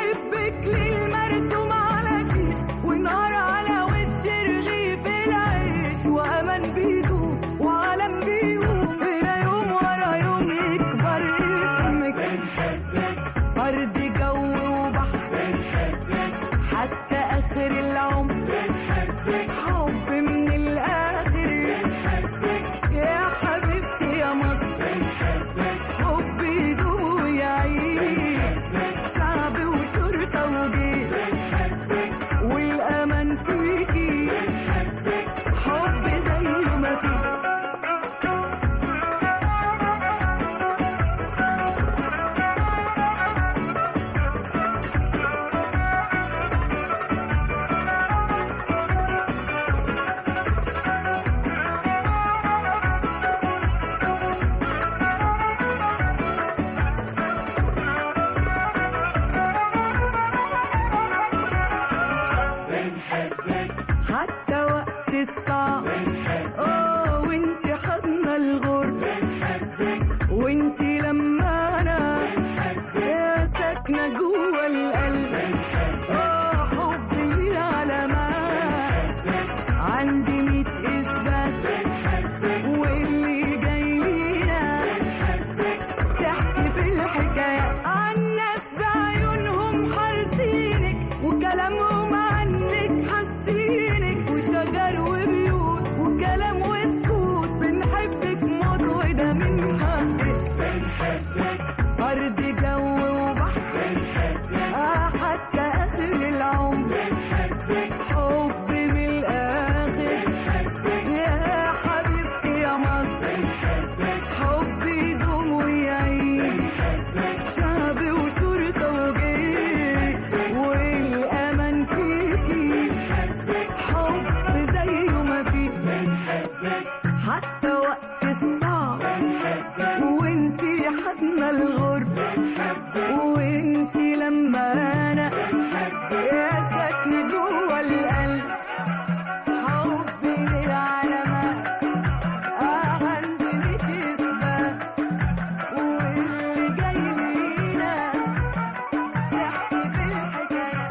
وانتي لما انا يا ساكنة جوا القلب اه حبي علامات عندي ميت اثبات واللي جايلينا تحكي في الحكاية عن ناس بعيونهم حارسينك وكلامهم عنك حاسينك وشجر وبيوت وكلام وسكوت بنحبك موت وده من حقك أرض جو وبحر آه حتى آخر العمر حب من الآخر يا حبيبتي يا مصر حبي يدوم ويعيش شعبي وشرطة وجيش والأمان فيكي حب زيه ما فيش حتى وقت الصعب وانتي حضن الغرب وانتي لما انا يا ساكنة جوا القلب حبي للعلامات اه عندي ليك اثبات واللي جاي لينا يحكي في الحكاية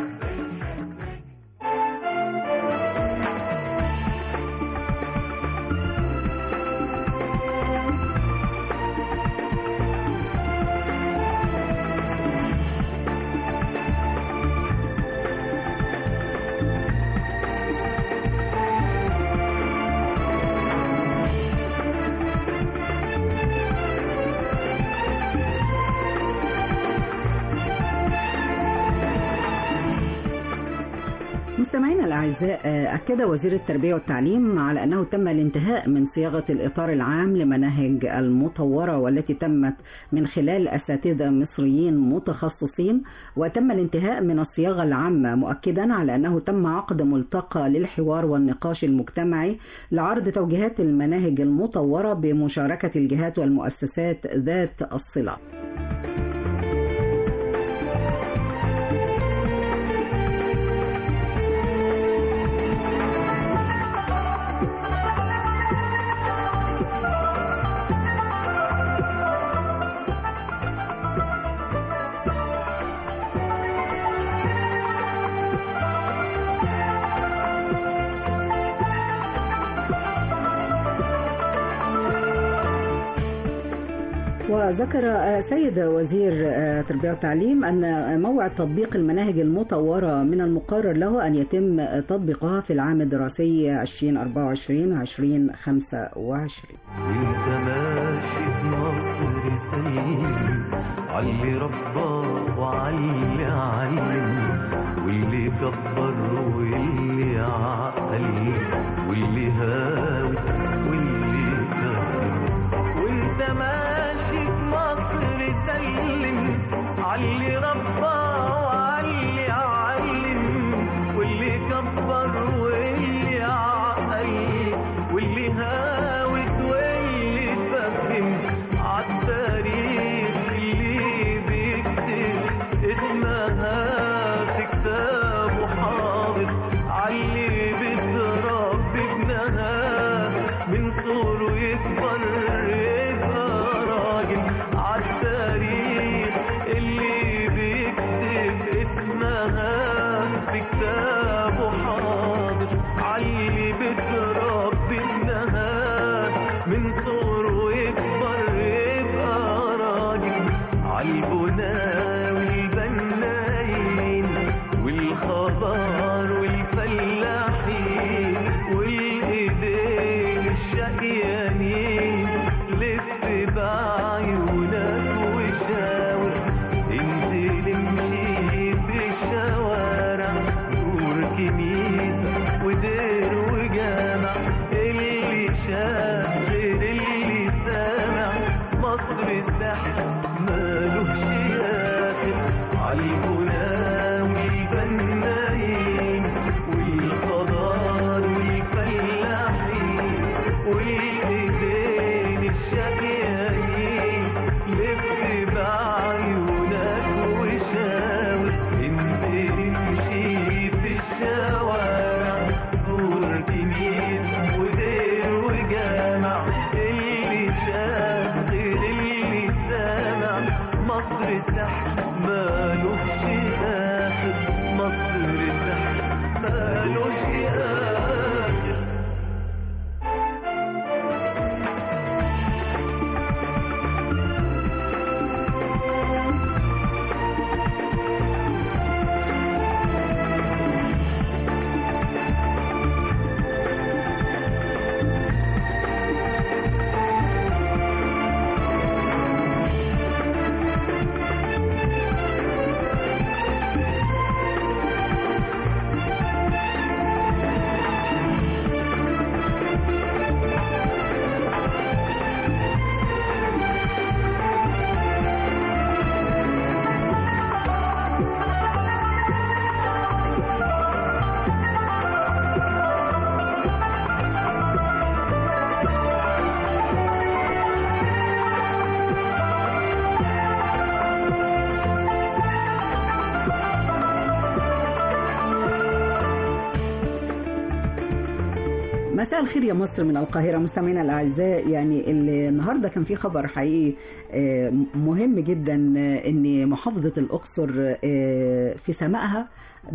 مستمعينا الأعزاء أكد وزير التربية والتعليم على أنه تم الانتهاء من صياغة الإطار العام لمناهج المطورة والتي تمت من خلال أساتذة مصريين متخصصين وتم الانتهاء من الصياغة العامة مؤكدا على أنه تم عقد ملتقى للحوار والنقاش المجتمعي لعرض توجيهات المناهج المطورة بمشاركة الجهات والمؤسسات ذات الصلة وذكر سيد وزير التربية والتعليم أن موعد تطبيق المناهج المطورة من المقرر له أن يتم تطبيقها في العام الدراسي 2024 2025 انت ماشي في مصر سليم علي رباه وعلي علم واللي كبر واللي عقل واللي هاوي واللي كرم وانت ماشي في مصر سلم علي رباه وعلي علم واللي كبر واللي عقل واللي هاوت واللي فهم عالتاريخ اللي بيكتب اسمها في كتابه حاضر علي بتربي ابنها سحر مالوش آخر مصر سحر مالوش آخر مساء الخير يا مصر من القاهرة مستمعينا الأعزاء يعني النهاردة كان في خبر حقيقي آه، مهم جدا آه، إن محافظة الأقصر آه، في سمائها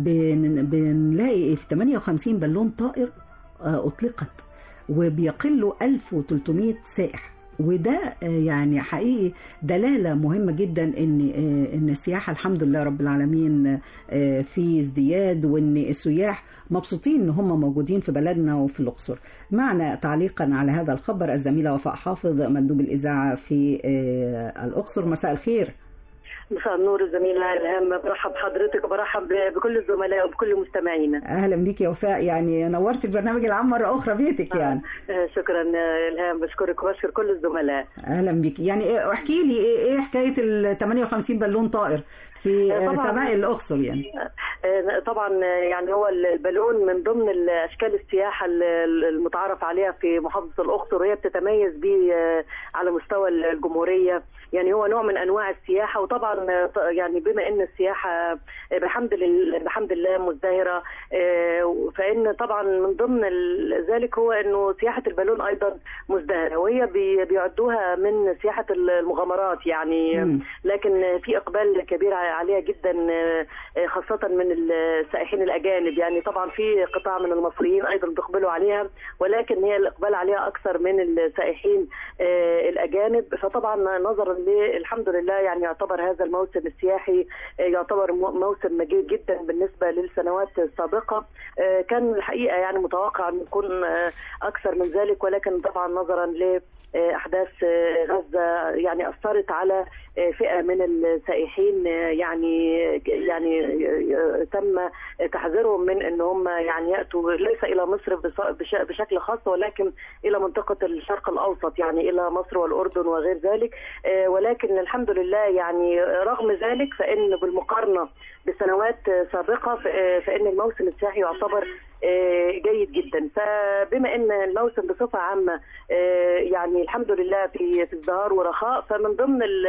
بن- بنلاقي في 58 بالون طائر آه، أطلقت وبيقلوا 1300 سائح وده آه، يعني حقيقي دلالة مهمة جدا ان آه، ان السياحة الحمد لله رب العالمين آه، في ازدياد وان السياح مبسوطين ان هم موجودين في بلدنا وفي الاقصر. معنا تعليقا على هذا الخبر الزميلة وفاء حافظ مندوب الاذاعة في آه، الاقصر مساء الخير. مساء النور الزميلة إلهام برحب بحضرتك وبرحب ب- بكل الزملاء وبكل مستمعينا اهلا بيك يا وفاء يعني نورت البرنامج العام مرة اخرى بيتك يعني. آه، شكرا آه، إلهام بشكرك وبشكر كل الزملاء اهلا بيك يعني إيه- احكي لي ايه إيه حكاية ال 58 بالون طائر في آه، طبعاً. سماء الاقصر يعني. آه، طبعا آه، يعني هو البالون من ضمن الاشكال السياحه ال- المتعارف عليها في محافظه الاقصر وهي بتتميز به آه، على مستوى الجمهوريه يعني هو نوع من انواع السياحه وطبعا آه، ط- يعني بما ان السياحه آه، بحمد لله بحمد الله مزدهره آه، فان طبعا من ضمن ال- ذلك هو انه سياحه البالون ايضا مزدهره وهي بي- بيعدوها من سياحه المغامرات يعني مم. لكن في اقبال كبير عليها جدا آه، خاصه من السائحين الاجانب يعني طبعا في قطاع من المصريين ايضا بيقبلوا عليها ولكن هي الاقبال عليها اكثر من السائحين آه، الاجانب فطبعا نظرا للحمد لله يعني يعتبر هذا الموسم السياحي آه، يعتبر مو- موسم مجيد جدا بالنسبه للسنوات السابقه آه، كان الحقيقه يعني متوقع ان يكون آه، اكثر من ذلك ولكن طبعا نظرا ل آه، احداث آه، غزه يعني اثرت على آه، فئه من السائحين آه، يعني يعني آه، تم تحذيرهم من ان هم يعني ياتوا ليس الى مصر بص- بش- بشكل خاص ولكن الى منطقه الشرق الاوسط يعني الى مصر والاردن وغير ذلك آه، ولكن الحمد لله يعني رغم ذلك فان بالمقارنه بسنوات آه، سابقه ف- آه، فان الموسم السياحي يعتبر آه، جيد جدا فبما ان الموسم بصفه عامه آه، يعني الحمد لله في في ازدهار ورخاء فمن ضمن ال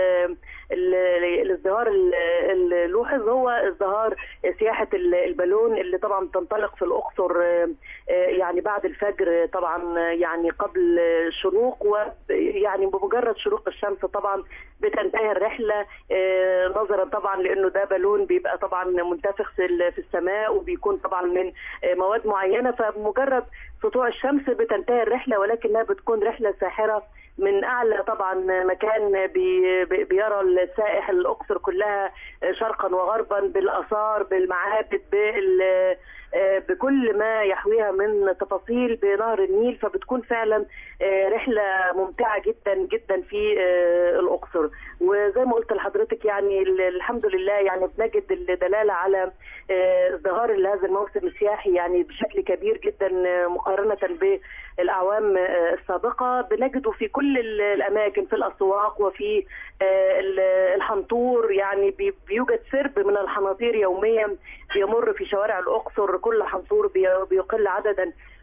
ال الازدهار ال- اللي لوحظ هو ازدهار سياحه ال- البالون اللي طبعا تنطلق في الاقصر آه، آه، يعني بعد الفجر طبعا آه، يعني قبل الشروق ويعني بمجرد شروق الشمس طبعا بتنتهي الرحله آه، نظرا طبعا لانه ده بالون بيبقى طبعا منتفخ في ال- في السماء وبيكون طبعا من آه، مواد معينه فبمجرد سطوع الشمس بتنتهي الرحله ولكنها بتكون رحله ساحره من اعلى طبعا مكان بي بي- بيرى السائح الاقصر كلها شرقا وغربا بالاثار بالمعابد بال آه، بكل ما يحويها من تفاصيل بنهر النيل فبتكون فعلا آه، رحله ممتعه جدا جدا في آه، الاقصر وزي ما قلت لحضرتك يعني ال- الحمد لله يعني بنجد الدلاله على آه، ازدهار هذا الموسم السياحي يعني بشكل كبير جدا آه، مقارنه بالاعوام آه، السابقه بنجده في كل ال- الاماكن في الاسواق وفي آه، ال- الحنطور يعني بي- بيوجد سرب من الحناطير يوميا بيمر في شوارع الاقصر كل حنطور بي- بيقل عددا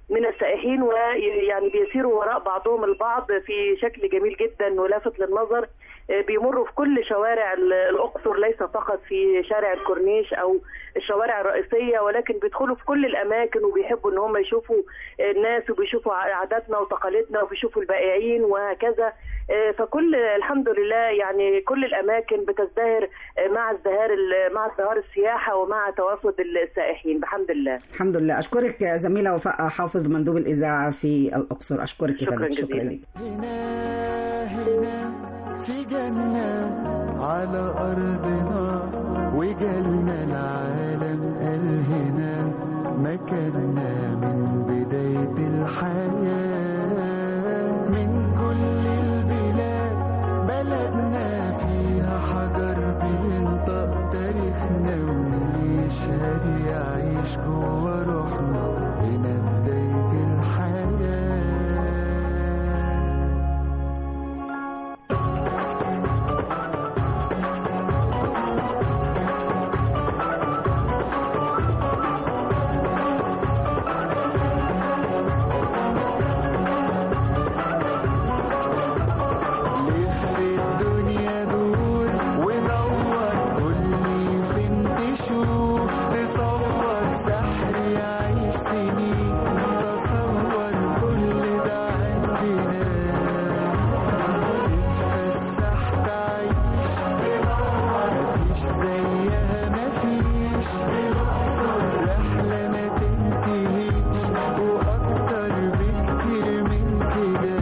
من السائحين ويعني بيسيروا وراء بعضهم البعض في شكل جميل جدا ولافت للنظر آه، بيمروا في كل شوارع ال- الأقصر ليس فقط في شارع الكورنيش أو الشوارع الرئيسية ولكن بيدخلوا في كل الأماكن وبيحبوا إن هم يشوفوا الناس وبيشوفوا عاداتنا وتقاليدنا وبيشوفوا البائعين وهكذا آه، فكل الحمد لله يعني كل الأماكن بتزدهر آه، مع ازدهار ال- مع ازدهار السياحة ومع توافد السائحين بحمد لله الحمد لله اشكرك يا زميله وفاء حافظ مندوب الاذاعه في الاقصر اشكرك يا شكراً فندم. شكرا جزيلاً. لك هنا في جنة على أرضنا وجالنا العالم قال هنا مكاننا من بداية الحياة من كل البلاد بلدنا فيها حجر بينطق تاريخنا ويشهد يعيش جوا روحنا هنا بداية الحياة لف الدنيا دور ودور قولي فين تشوف تصور سحر يعيش سنين تصور كل ده عندنا تتفسح تعيش مفيش زيها مفيش رحلة ما تنتهيش وأكتر بكتير من كده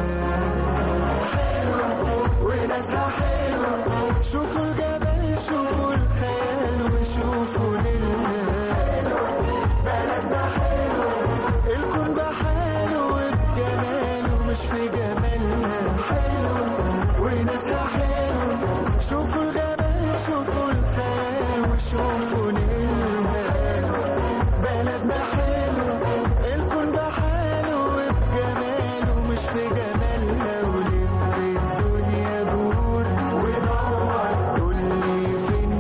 وناسها حلوة شوفوا الجبل شوفوا الخيال وشوفوا للهال بلدنا حلوة الكون بحاله وبجماله مش في جمالها حلوة وناسها حلوة شوفوا الجبل شوفوا الخيال وشوفوا للهال بلدنا حلوة الكون بحاله وبجماله مش في جمالها ولف الدنيا دور ودور قولي فين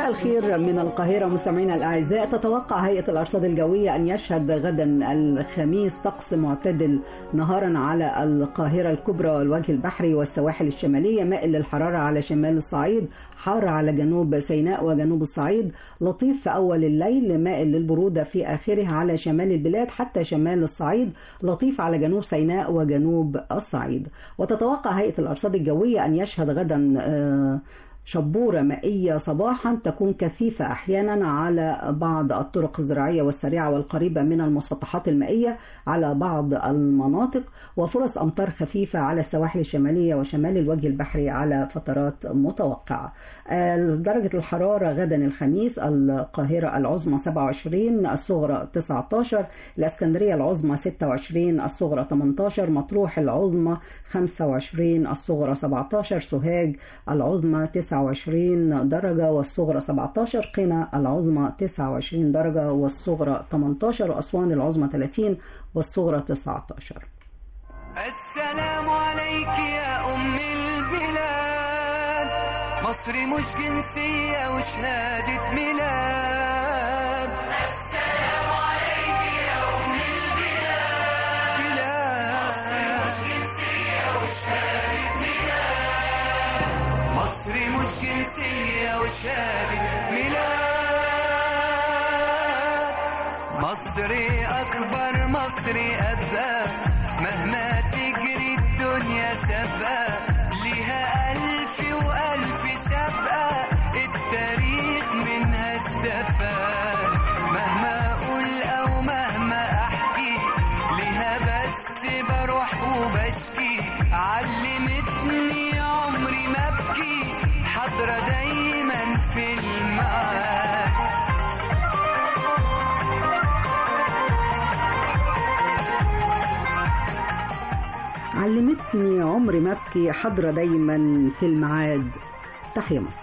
مساء الخير من القاهرة مستمعينا الأعزاء تتوقع هيئة الأرصاد الجوية أن يشهد غدا الخميس طقس معتدل نهارا على القاهرة الكبرى والوجه البحري والسواحل الشمالية مائل للحرارة على شمال الصعيد حار على جنوب سيناء وجنوب الصعيد لطيف في أول الليل مائل للبرودة في آخره على شمال البلاد حتى شمال الصعيد لطيف على جنوب سيناء وجنوب الصعيد وتتوقع هيئة الأرصاد الجوية أن يشهد غدا آه شبورة مائية صباحا تكون كثيفة أحيانا على بعض الطرق الزراعية والسريعة والقريبة من المسطحات المائية على بعض المناطق وفرص أمطار خفيفة على السواحل الشمالية وشمال الوجه البحري على فترات متوقعة درجة الحرارة غدا الخميس القاهرة العظمى 27 الصغرى 19 الإسكندرية العظمى 26 الصغرى 18 مطروح العظمى 25 الصغرى 17 سوهاج العظمى 29 درجة والصغرى 17 قنا العظمى 29 درجة والصغرى 18 وأسوان العظمى 30 والصغرى 19 السلام عليك يا أم البلاد مصر مش جنسية وشهادة ميلاد السلام عليك يا أم البلاد مصر مش جنسية وشهادة ميلاد مصر مش جنسية وشهادة ميلاد مصري أكبر مصري أبقى مهما تجري الدنيا سابقة ليها ألف وألف سابقة التاريخ منها استفاد مهما أقول أو مهما أحكي ليها بس بروح وبشكي علمتني عمري ما أبكي حاضرة دايما في المعاد علمتني عمري ما ابكي حاضرة دايما في الميعاد تحيا مصر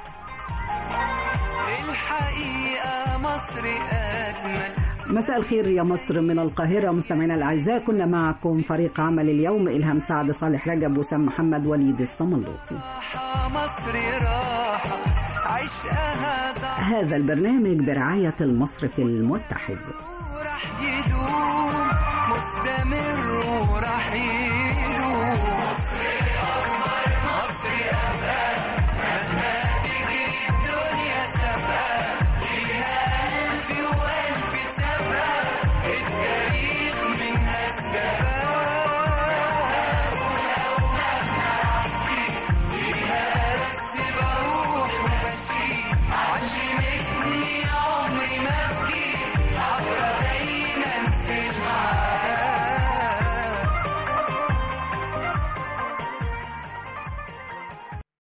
الحقيقة مصر أجمل مساء الخير يا مصر من القاهرة مستمعينا الأعزاء كنا معكم فريق عمل اليوم إلهام سعد صالح رجب وسام محمد وليد الصملوطي مصر راحة عشقها ضاع هذا البرنامج برعاية المصرف المتحد راح يدوم مستمر وراح يدوم مصر أكبر مصر أبقى